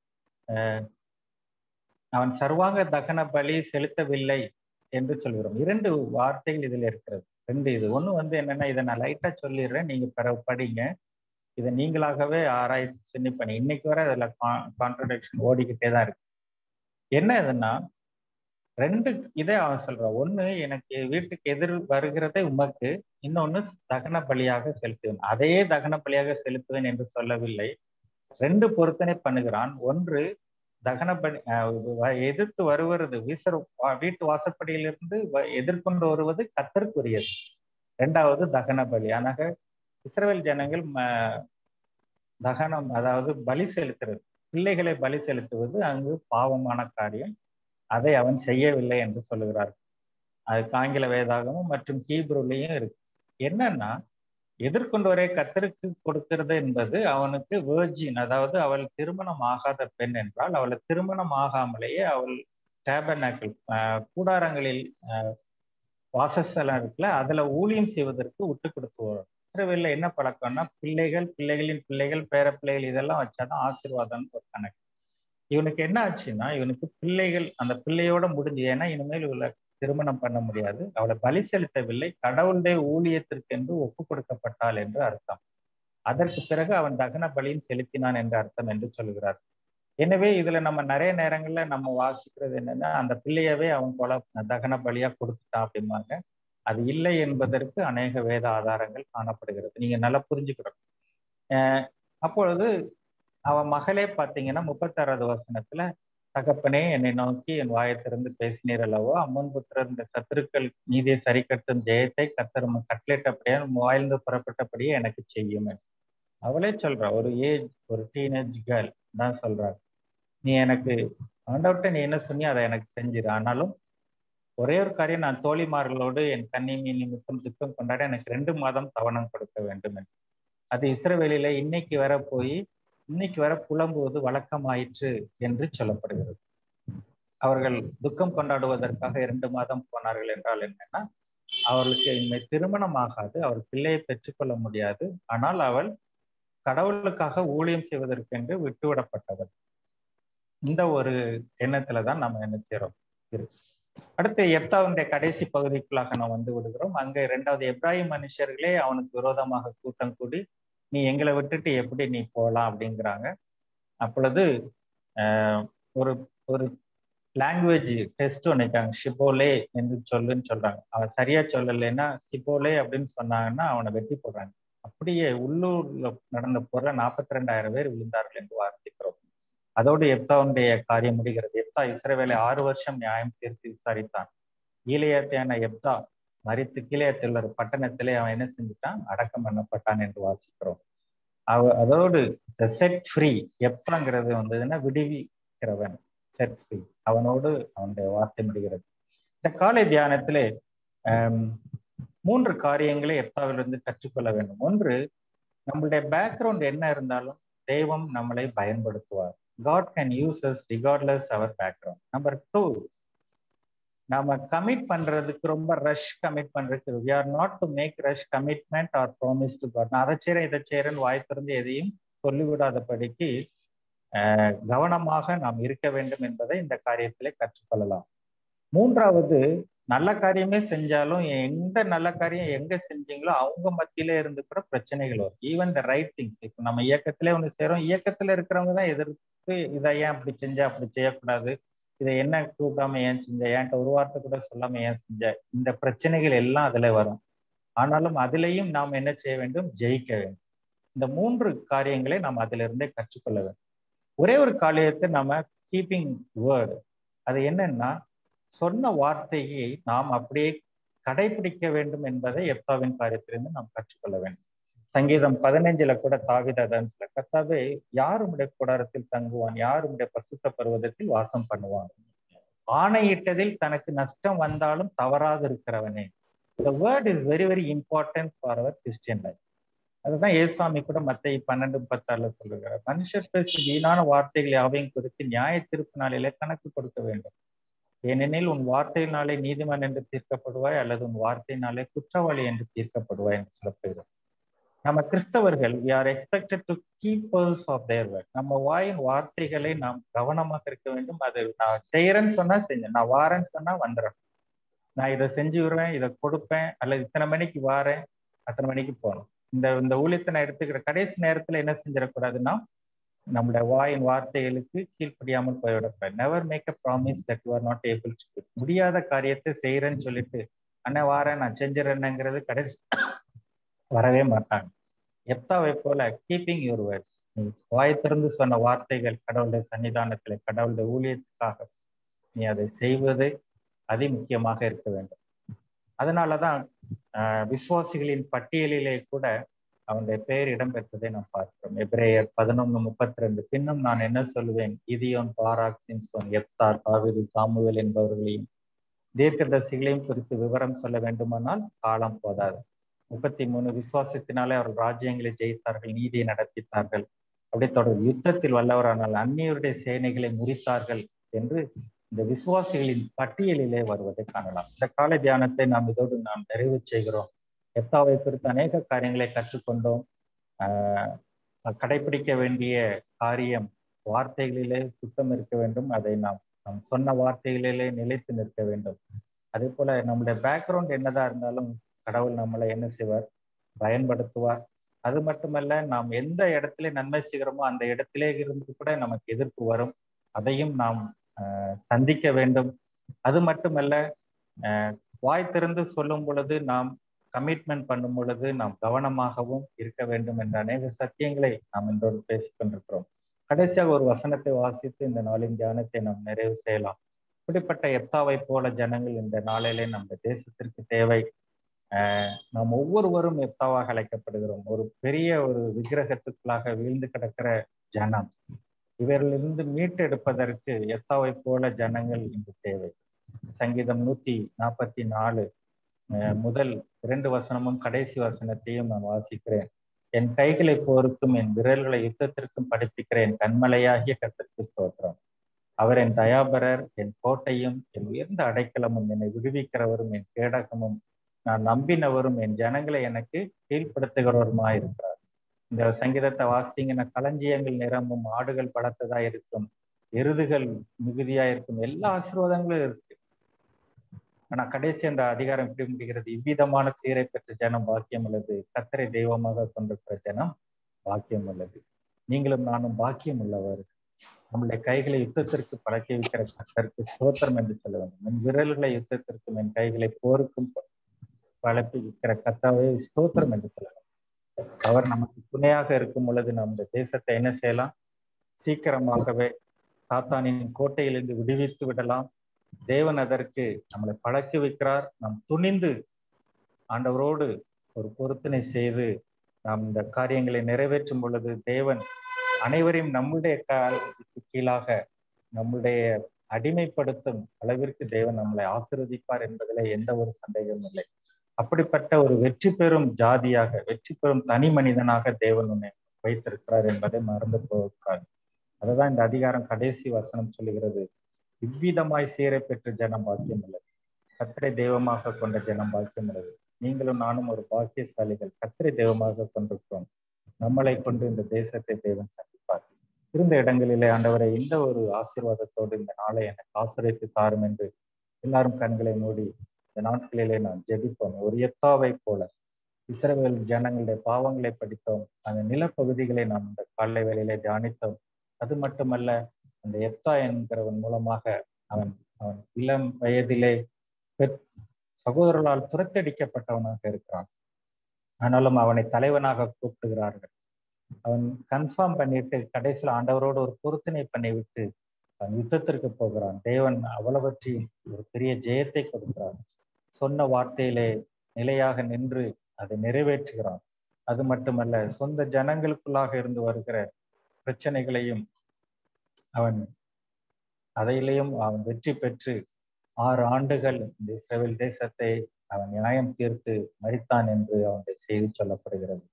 [SPEAKER 1] அவன் சர்வாங்க தகன பலி செலுத்தவில்லை என்று சொல்கிறோம் இரண்டு வார்த்தைகள் இதுல இருக்கிறது ரெண்டு இது ஒண்ணு வந்து என்னன்னா இதை நான் லைட்டா சொல்லிடுறேன் நீங்க பிற படிங்க இதை நீங்களாகவே ஆராய்ச்சி சின்னி பண்ணி இன்னைக்கு வரை அதுல கான்ட்ரடக்ஷன் ஓடிக்கிட்டே தான் இருக்கு என்ன இதுன்னா ரெண்டு இதே அவன் சொல்றான் ஒண்ணு எனக்கு வீட்டுக்கு எதிர் வருகிறதே உமக்கு இன்னொன்னு தகன பலியாக செலுத்துவேன் அதையே தகன பலியாக செலுத்துவேன் என்று சொல்லவில்லை ரெண்டு பொருத்தனை பண்ணுகிறான் ஒன்று தகன பலி எதிர்த்து வருவது வீசர் வீட்டு வாசப்படியிலிருந்து எதிர்கொண்டு வருவது கத்தற்குரியது ரெண்டாவது தகன பலி ஆனாக இஸ்ரேல் ஜனங்கள் தகனம் அதாவது பலி செலுத்துறது பிள்ளைகளை பலி செலுத்துவது அங்கு பாவமான காரியம் அதை அவன் செய்யவில்லை என்று சொல்லுகிறார் அது ஆங்கில வேதாகமும் மற்றும் ஹீப்ருலையும் இருக்கு என்னன்னா எதிர்கொண்டு வரை கத்தருக்கு கொடுக்கிறது என்பது அவனுக்கு வேர்ஜின் அதாவது அவள் திருமணம் ஆகாத பெண் என்றால் அவளை திருமணம் ஆகாமலேயே அவள் டேபர்னாக்கிள் கூடாரங்களில் வாசஸ்தலம் இருக்குல்ல அதுல ஊழியம் செய்வதற்கு விட்டு கொடுத்து வரும் இஸ்ரேவேல்ல என்ன பழக்கம்னா பிள்ளைகள் பிள்ளைகளின் பிள்ளைகள் பேர பிள்ளைகள் இதெல்லாம் வச்சாதான் ஆசீர்வாதம்னு ஒரு கணக்கு இவனுக்கு என்ன ஆச்சுன்னா இவனுக்கு பிள்ளைகள் அந்த பிள்ளையோட முடிஞ்சு ஏன்னா இனிமேல் இவளை திருமணம் பண்ண முடியாது அவளை பலி செலுத்தவில்லை கடவுளுடைய ஊழியத்திற்கு என்று ஒப்பு கொடுக்கப்பட்டாள் என்று அர்த்தம் அதற்கு பிறகு அவன் தகன பலியும் செலுத்தினான் என்று அர்த்தம் என்று சொல்கிறார் எனவே இதுல நம்ம நிறைய நேரங்கள்ல நம்ம வாசிக்கிறது என்னன்னா அந்த பிள்ளையவே அவன் கொலை தகன பலியா கொடுத்துட்டான் அப்படிம்பாங்க அது இல்லை என்பதற்கு அநேக வேத ஆதாரங்கள் காணப்படுகிறது நீங்க நல்லா புரிஞ்சுக்கணும் அப்பொழுது அவன் மகளே பார்த்தீங்கன்னா முப்பத்தாறாவது வசனத்துல தகப்பனே என்னை நோக்கி என் வாயத்திலிருந்து பேசினீர் அல்லவோ அம்மன் புத்திரர் இந்த சத்துருக்கள் நீதியை சரி கட்டும் ஜெயத்தை கத்தரும் கட்லேட்டபடியே வாய்ந்து புறப்பட்டபடியே எனக்கு செய்யும் அவளே சொல்றா ஒரு ஏஜ் ஒரு டீனேஜ் கேர்ள் தான் சொல்றா நீ எனக்கு ஆண்டவர்கிட்ட நீ என்ன சொன்னி அதை எனக்கு செஞ்சிரு ஆனாலும் ஒரே ஒரு காரியம் நான் தோழிமார்களோடு என் கன்னி மீன் நிமித்தம் துக்கம் கொண்டாட எனக்கு ரெண்டு மாதம் தவணம் கொடுக்க வேண்டும் என்று அது இஸ்ரவேலில இன்னைக்கு வர போய் இன்னைக்கு வர புலம்புவது வழக்கமாயிற்று என்று சொல்லப்படுகிறது அவர்கள் துக்கம் கொண்டாடுவதற்காக இரண்டு மாதம் போனார்கள் என்றால் என்னன்னா அவர்களுக்கு இனிமே திருமணம் ஆகாது அவர் பிள்ளையை பெற்றுக்கொள்ள முடியாது ஆனால் அவள் கடவுளுக்காக ஊழியம் செய்வதற்கென்று விட்டுவிடப்பட்டவர் இந்த ஒரு எண்ணத்துல தான் நம்ம என்ன செய்யறோம் இருக்கு அடுத்து எப்தாவுடைய கடைசி பகுதிக்குள்ளாக நாம் வந்து விடுகிறோம் அங்க இரண்டாவது எப்ராஹிம் மனுஷர்களே அவனுக்கு விரோதமாக கூட்டம் கூடி நீ எங்களை விட்டுட்டு எப்படி நீ போகலாம் அப்படிங்கிறாங்க அப்பொழுது ஒரு ஒரு லாங்குவேஜ் டெஸ்ட் ஒன்றுட்டாங்க ஷிபோலே என்று சொல்லுன்னு சொல்றாங்க அவன் சரியா சொல்லலைன்னா சிபோலே அப்படின்னு சொன்னாங்கன்னா அவனை வெட்டி போடுறாங்க அப்படியே உள்ளூர்ல நடந்த போர்ல நாற்பத்தி ரெண்டாயிரம் பேர் விழுந்தார்கள் என்று வாசிக்கிறோம் அதோடு எப்தாவுடைய காரியம் முடிகிறது எப்தா இஸ்ரவேலை ஆறு வருஷம் நியாயம் தீர்த்து விசாரித்தான் ஈழையத்தையான எப்தா மறித்து கீழையத்தில் ஒரு பட்டணத்திலே அவன் என்ன செஞ்சுட்டான் அடக்கம் பண்ணப்பட்டான் என்று வாசிக்கிறோம் அவ அதோடு செட் ஃப்ரீ எப்தாங்கிறது வந்ததுன்னா விடுவிக்கிறவன் செட் ஃப்ரீ அவனோடு அவனுடைய வார்த்தை முடிகிறது இந்த காலை தியானத்திலே மூன்று காரியங்களை எப்தாவிலிருந்து கற்றுக்கொள்ள வேண்டும் ஒன்று நம்மளுடைய பேக்ரவுண்ட் என்ன இருந்தாலும் தெய்வம் நம்மளை பயன்படுத்துவார் God can use us regardless our background number two நாம கமிட் பண்றதுக்கு ரொம்ப ரஷ் கமிட் பண்றதுக்கு we are not to make rush commitment or promise to God நான் அதை செய்யறேன் இதை செய்யறேன்னு வாய்ப்பிருந்து எதையும் சொல்லிவிடாதபடிக்கு கவனமாக நாம் இருக்க வேண்டும் என்பதை இந்த காரியத்திலே கற்றுக்கொள்ளலாம் மூன்றாவது நல்ல காரியமே செஞ்சாலும் எந்த நல்ல காரியம் எங்க செஞ்சீங்களோ அவங்க மத்தியில இருந்து கூட பிரச்சனைகள் வரும் ஈவன் த ரைட் திங்ஸ் இப்போ நம்ம இயக்கத்திலே ஒண்ணு செய்யறோம் இயக்கத்துல இருக்கிறவங்க தான் எதிர்த்து இதை ஏன் அப்படி செஞ்ச அப்படி செய்யக்கூடாது இதை என்ன கூப்பிடாம ஏன் செஞ்ச ஏன்ட்ட ஒரு வார்த்தை கூட சொல்லாம ஏன் செஞ்ச இந்த பிரச்சனைகள் எல்லாம் அதுல வரும் ஆனாலும் அதுலேயும் நாம் என்ன செய்ய வேண்டும் ஜெயிக்க வேண்டும் இந்த மூன்று காரியங்களை நாம் அதுல இருந்தே கற்றுக்கொள்ள வேண்டும் ஒரே ஒரு காரியத்தை நம்ம கீப்பிங் வேர்டு அது என்னன்னா சொன்ன வார்த்தையை நாம் அப்படியே கடைபிடிக்க வேண்டும் என்பதை எப்தாவின் காரியத்திலிருந்து நாம் கற்றுக்கொள்ள வேண்டும் சங்கீதம் பதினைஞ்சுல கூட தாவிதான் சில கத்தாவே யாருடைய கூடாரத்தில் தங்குவான் யாருடைய பசுத்த பருவதத்தில் வாசம் பண்ணுவான் ஆணையிட்டதில் தனக்கு நஷ்டம் வந்தாலும் தவறாது இருக்கிறவனே the word is very very important for our Christian life அதுதான் ஏசாமி கூட மத்திய பன்னெண்டு பத்தாறுல சொல்லுகிறார் மனுஷர் பேசி வீணான வார்த்தைகள் யாவையும் குறித்து நியாய திருப்பு நாளிலே கணக்கு கொடுக்க வேண்டும் ஏனெனில் உன் வார்த்தையினாலே நீதிமன் என்று தீர்க்கப்படுவாய் அல்லது உன் வார்த்தையினாலே குற்றவாளி என்று தீர்க்கப்படுவாய் என்று சொல்லப்படுகிறது நம்ம கிறிஸ்தவர்கள் we are expected to keepers of their word நம்ம வாயின் வார்த்தைகளை நாம் கவனமாக இருக்க வேண்டும் அது நான் செய்யறேன்னு சொன்னா செஞ்சேன் நான் வாரேன்னு சொன்னா வந்துடுறேன் நான் இதை செஞ்சு விடுவேன் இதை கொடுப்பேன் அல்லது இத்தனை மணிக்கு வாரேன் அத்தனை மணிக்கு போகணும் இந்த இந்த ஊழியத்தை நான் எடுத்துக்கிற கடைசி நேரத்துல என்ன செஞ்சிடக்கூடாதுன்னா நம்மளுடைய வாயின் வார்த்தைகளுக்கு கீழ்ப்படியாமல் போய்விடக்கூடாது never make a promise that you are not able to முடியாத காரியத்தை செய்யறேன்னு சொல்லிட்டு அண்ணன் வாரேன் நான் செஞ்சிடறேன்னுங்கிறது கடைசி வரவே மாட்டாங்க எத்தாவை போல கீப்பிங் யுவர் வேர்ட்ஸ் நீ வாய் திறந்து சொன்ன வார்த்தைகள் கடவுளுடைய சன்னிதானத்துல கடவுளுடைய ஊழியத்துக்காக நீ அதை செய்வது அதி முக்கியமாக இருக்க வேண்டும் அதனாலதான் விசுவாசிகளின் பட்டியலிலே கூட அவனுடைய பெயர் இடம்பெற்றதை நாம் பார்க்கிறோம் எப்ரேயர் பதினொன்னு முப்பத்தி ரெண்டு பின்னும் நான் என்ன சொல்லுவேன் இதியோன் பாராக் சிம்சோன் எப்தார் காவிரி சாமுவேல் என்பவர்களையும் தீர்க்கதர்சிகளையும் குறித்து விவரம் சொல்ல வேண்டுமானால் காலம் போதாது முப்பத்தி மூணு விசுவாசத்தினாலே அவர்கள் ராஜ்யங்களை ஜெயித்தார்கள் நீதியை நடத்தித்தார்கள் அப்படி தொடர் யுத்தத்தில் வல்லவரானால் அந்நியருடைய சேனைகளை முறித்தார்கள் என்று இந்த விசுவாசிகளின் பட்டியலிலே வருவதை காணலாம் இந்த கால தியானத்தை நாம் இதோடு நாம் நிறைவு செய்கிறோம் எத்தாவை குறித்து அநேக காரியங்களை கற்றுக்கொண்டோம் ஆஹ் கடைபிடிக்க வேண்டிய காரியம் வார்த்தைகளிலே சுத்தம் இருக்க வேண்டும் அதை நாம் நாம் சொன்ன வார்த்தைகளிலே நிலைத்து நிற்க வேண்டும் அதே போல நம்முடைய பேக்ரவுண்ட் என்னதான் இருந்தாலும் கடவுள் நம்மளை என்ன செய்வார் பயன்படுத்துவார் அது மட்டுமல்ல நாம் எந்த இடத்துல நன்மை செய்கிறோமோ அந்த இடத்திலே இருந்து கூட நமக்கு எதிர்ப்பு வரும் அதையும் நாம் சந்திக்க வேண்டும் அது மட்டுமல்ல வாய் திறந்து சொல்லும் பொழுது நாம் கமிட்மெண்ட் பண்ணும் பொழுது நாம் கவனமாகவும் இருக்க வேண்டும் என்ற அநேக சத்தியங்களை நாம் இன்றோடு பேசிக் கொண்டிருக்கிறோம் கடைசியாக ஒரு வசனத்தை வாசித்து இந்த நாளின் தியானத்தை நாம் நிறைவு செய்யலாம் இப்படிப்பட்ட எத்தாவை போல ஜனங்கள் இந்த நாளிலே நம்ம தேசத்திற்கு தேவை ஆஹ் நாம் ஒவ்வொருவரும் எத்தாவாக அழைக்கப்படுகிறோம் ஒரு பெரிய ஒரு விக்கிரகத்துக்குள்ளாக வீழ்ந்து கிடக்கிற ஜனம் இவரிலிருந்து மீட்டெடுப்பதற்கு எத்தாவை போல ஜனங்கள் இங்கு தேவை சங்கீதம் நூத்தி நாற்பத்தி நாலு முதல் இரண்டு வசனமும் கடைசி வசனத்தையும் நான் வாசிக்கிறேன் என் கைகளை போருக்கும் என் விரல்களை யுத்தத்திற்கும் படிப்பிக்கிற என் கண்மலையாகிய கத்திற்கு ஸ்தோத்திரம் அவர் என் தயாபரர் என் கோட்டையும் என் உயர்ந்த அடைக்கலமும் என்னை விடுவிக்கிறவரும் என் கேடகமும் நான் நம்பினவரும் என் ஜனங்களை எனக்கு கீழ்ப்படுத்துகிறவருமா இருக்கிறார் இந்த சங்கீதத்தை வாசித்தீங்கன்னா களஞ்சியங்கள் நிரம்பும் ஆடுகள் பலத்ததா இருக்கும் எருதுகள் மிகுதியா இருக்கும் எல்லா ஆசீர்வாதங்களும் இருக்கு ஆனா கடைசி அந்த அதிகாரம் எப்படி முடிகிறது இவ்விதமான சீரை பெற்ற ஜனம் பாக்கியம் உள்ளது கத்தரை தெய்வமாக கொண்டிருக்கிற ஜனம் பாக்கியம் உள்ளது நீங்களும் நானும் பாக்கியம் உள்ளவர் நம்முடைய கைகளை யுத்தத்திற்கு பழக்கி வைக்கிற கத்தருக்கு ஸ்தோத்திரம் என்று சொல்ல வேண்டும் என் விரல்களை யுத்தத்திற்கும் என் கைகளை போருக்கும் பழக்கி வைக்கிற கத்தாவே ஸ்தோத்திரம் என்று சொல்லலாம் அவர் நமக்கு துணையாக இருக்கும் பொழுது நம்ம தேசத்தை என்ன செய்யலாம் சீக்கிரமாகவே சாத்தானின் கோட்டையிலிருந்து விடுவித்து விடலாம் தேவன் அதற்கு நம்மளை பழக்கி வைக்கிறார் நாம் துணிந்து ஆண்டவரோடு ஒரு பொருத்தனை செய்து நாம் இந்த காரியங்களை நிறைவேற்றும் பொழுது தேவன் அனைவரையும் நம்முடைய காலத்துக்கு கீழாக நம்முடைய அடிமைப்படுத்தும் அளவிற்கு தேவன் நம்மளை ஆசிர்வதிப்பார் என்பதில் எந்த ஒரு சந்தேகமும் இல்லை அப்படிப்பட்ட ஒரு வெற்றி பெறும் ஜாதியாக வெற்றி பெறும் தனி மனிதனாக தேவன் உன்னை வைத்திருக்கிறார் என்பதை மறந்து போகிறார் அதுதான் இந்த அதிகாரம் கடைசி வசனம் சொல்லுகிறது இவ்விதமாய் சீரை பெற்ற ஜனம் பாக்கியம் உள்ளது கத்திரை தெய்வமாக கொண்ட ஜனம் பாக்கியம் உள்ளது நீங்களும் நானும் ஒரு பாக்கியசாலிகள் கத்திரை தெய்வமாக கொண்டிருக்கிறோம் நம்மளை கொண்டு இந்த தேசத்தை தேவன் சந்திப்பார் இருந்த இடங்களிலே ஆண்டவரை இந்த ஒரு ஆசீர்வாதத்தோடு இந்த நாளை எனக்கு ஆசிரியத்து தாரும் என்று எல்லாரும் கண்களை மூடி இந்த நாட்களிலே நாம் ஜெபிப்போம் ஒரு எத்தாவை போல இஸ்ரவேல் ஜனங்களுடைய பாவங்களை படித்தோம் அந்த நிலப்பகுதிகளை நாம் இந்த காலை வேளையிலே தியானித்தோம் அது மட்டுமல்ல அந்த எத்தா என்கிறவன் மூலமாக அவன் அவன் இளம் வயதிலே சகோதரர்களால் துரத்தடிக்கப்பட்டவனாக இருக்கிறான் ஆனாலும் அவனை தலைவனாக கூப்பிடுகிறார்கள் அவன் கன்ஃபார்ம் பண்ணிட்டு கடைசியில் ஆண்டவரோடு ஒரு பொருத்தனை பண்ணி விட்டு அவன் யுத்தத்திற்கு போகிறான் தேவன் அவ்வளவற்றி ஒரு பெரிய ஜெயத்தை கொடுக்கிறான் சொன்ன வார்த்தையிலே நிலையாக நின்று அதை நிறைவேற்றுகிறான் அது மட்டுமல்ல சொந்த ஜனங்களுக்குள்ளாக இருந்து வருகிற பிரச்சனைகளையும் அவன் அதையிலையும் அவன் வெற்றி பெற்று ஆறு ஆண்டுகள் இந்த இஸ்ரேல் தேசத்தை அவன் நியாயம் தீர்த்து மறித்தான் என்று அவனுடைய செய்தி சொல்லப்படுகிறது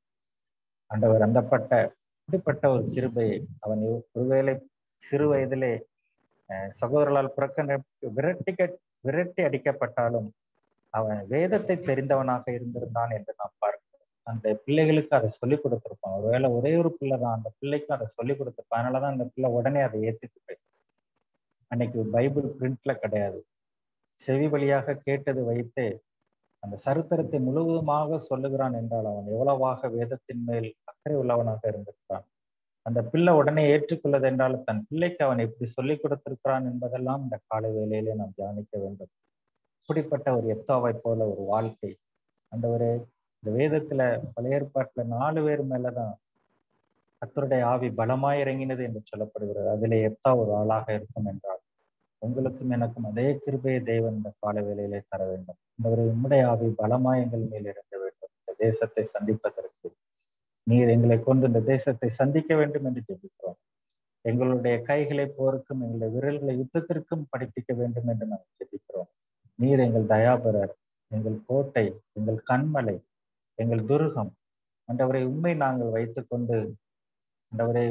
[SPEAKER 1] ஆண்டவர் அந்தப்பட்ட இப்படிப்பட்ட ஒரு கிருபையை அவன் ஒருவேளை சிறு வயதிலே சகோதரர்களால் புறக்கணி விரட்டிக்க விரட்டி அடிக்கப்பட்டாலும் அவன் வேதத்தை தெரிந்தவனாக இருந்திருந்தான் என்று நாம் பார்க்கிறோம் அந்த பிள்ளைகளுக்கு அதை சொல்லிக் கொடுத்திருப்பான் ஒருவேளை ஒரே ஒரு பிள்ளை தான் அந்த பிள்ளைக்கும் அதை சொல்லிக் கொடுத்திருப்பான் அதனாலதான் அந்த பிள்ளை உடனே அதை ஏத்துக்கிட்டு அன்னைக்கு பைபிள் பிரிண்ட்ல கிடையாது செவி வழியாக கேட்டது வைத்து அந்த சரித்திரத்தை முழுவதுமாக சொல்லுகிறான் என்றால் அவன் எவ்வளவாக வேதத்தின் மேல் அக்கறை உள்ளவனாக இருந்திருக்கிறான் அந்த பிள்ளை உடனே ஏற்றுக்கொள்ளது என்றால் தன் பிள்ளைக்கு அவன் எப்படி சொல்லிக் கொடுத்திருக்கிறான் என்பதெல்லாம் இந்த காலை வேளையிலே நாம் தியானிக்க வேண்டும் இப்படிப்பட்ட ஒரு எத்தாவை போல ஒரு வாழ்க்கை அந்த ஒரு இந்த வேதத்துல பழைய ஏற்பாட்டுல நாலு பேர் மேலதான் கத்தருடைய ஆவி பலமாய் இறங்கினது என்று சொல்லப்படுகிறது அதிலே எத்தா ஒரு ஆளாக இருக்கும் என்றால் உங்களுக்கும் எனக்கும் அதே கிருபையை தேவன் இந்த கால வேளையிலே தர வேண்டும் இந்த ஒரு உம்முடைய ஆவி பலமாய் எங்கள் மேல் இறங்க வேண்டும் இந்த தேசத்தை சந்திப்பதற்கு நீர் எங்களை கொண்டு இந்த தேசத்தை சந்திக்க வேண்டும் என்று ஜெபிக்கிறோம் எங்களுடைய கைகளை போருக்கும் எங்களுடைய விரல்களை யுத்தத்திற்கும் படிப்பிக்க வேண்டும் என்று நாங்கள் ஜெபிக்கிறோம் நீர் எங்கள் தயாபரர் எங்கள் கோட்டை எங்கள் கண்மலை எங்கள் துருகம் அண்டவரை உண்மை நாங்கள் வைத்துக்கொண்டு அண்டவரை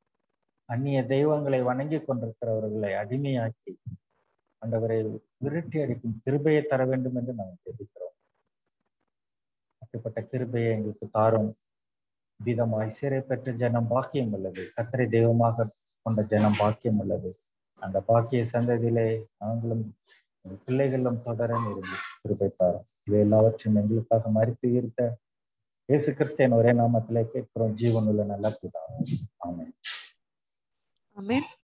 [SPEAKER 1] அந்நிய தெய்வங்களை வணங்கி கொண்டிருக்கிறவர்களை அடிமையாக்கி அண்டவரை விரட்டி அடிக்கும் கிருபையை தர வேண்டும் என்று நாங்கள் தெரிவிக்கிறோம் அப்படிப்பட்ட கிருபையை எங்களுக்கு தாரும் விதமாய் சிறை பெற்ற ஜனம் பாக்கியம் உள்ளது கத்திரை தெய்வமாக கொண்ட ஜனம் பாக்கியம் உள்ளது அந்த பாக்கிய சந்ததியிலே நாங்களும் பிள்ளைகளும் தொடர இருந்து கிருபை தாரும் இவை எல்லாவற்றையும் எங்களுக்காக மறித்து இருத்த இயேசு கிறிஸ்தியன் ஒரே நாமத்திலே கேட்கிறோம் ஜீவனுள்ள நல்ல பிதாவே ஆமென்
[SPEAKER 2] ஆமென்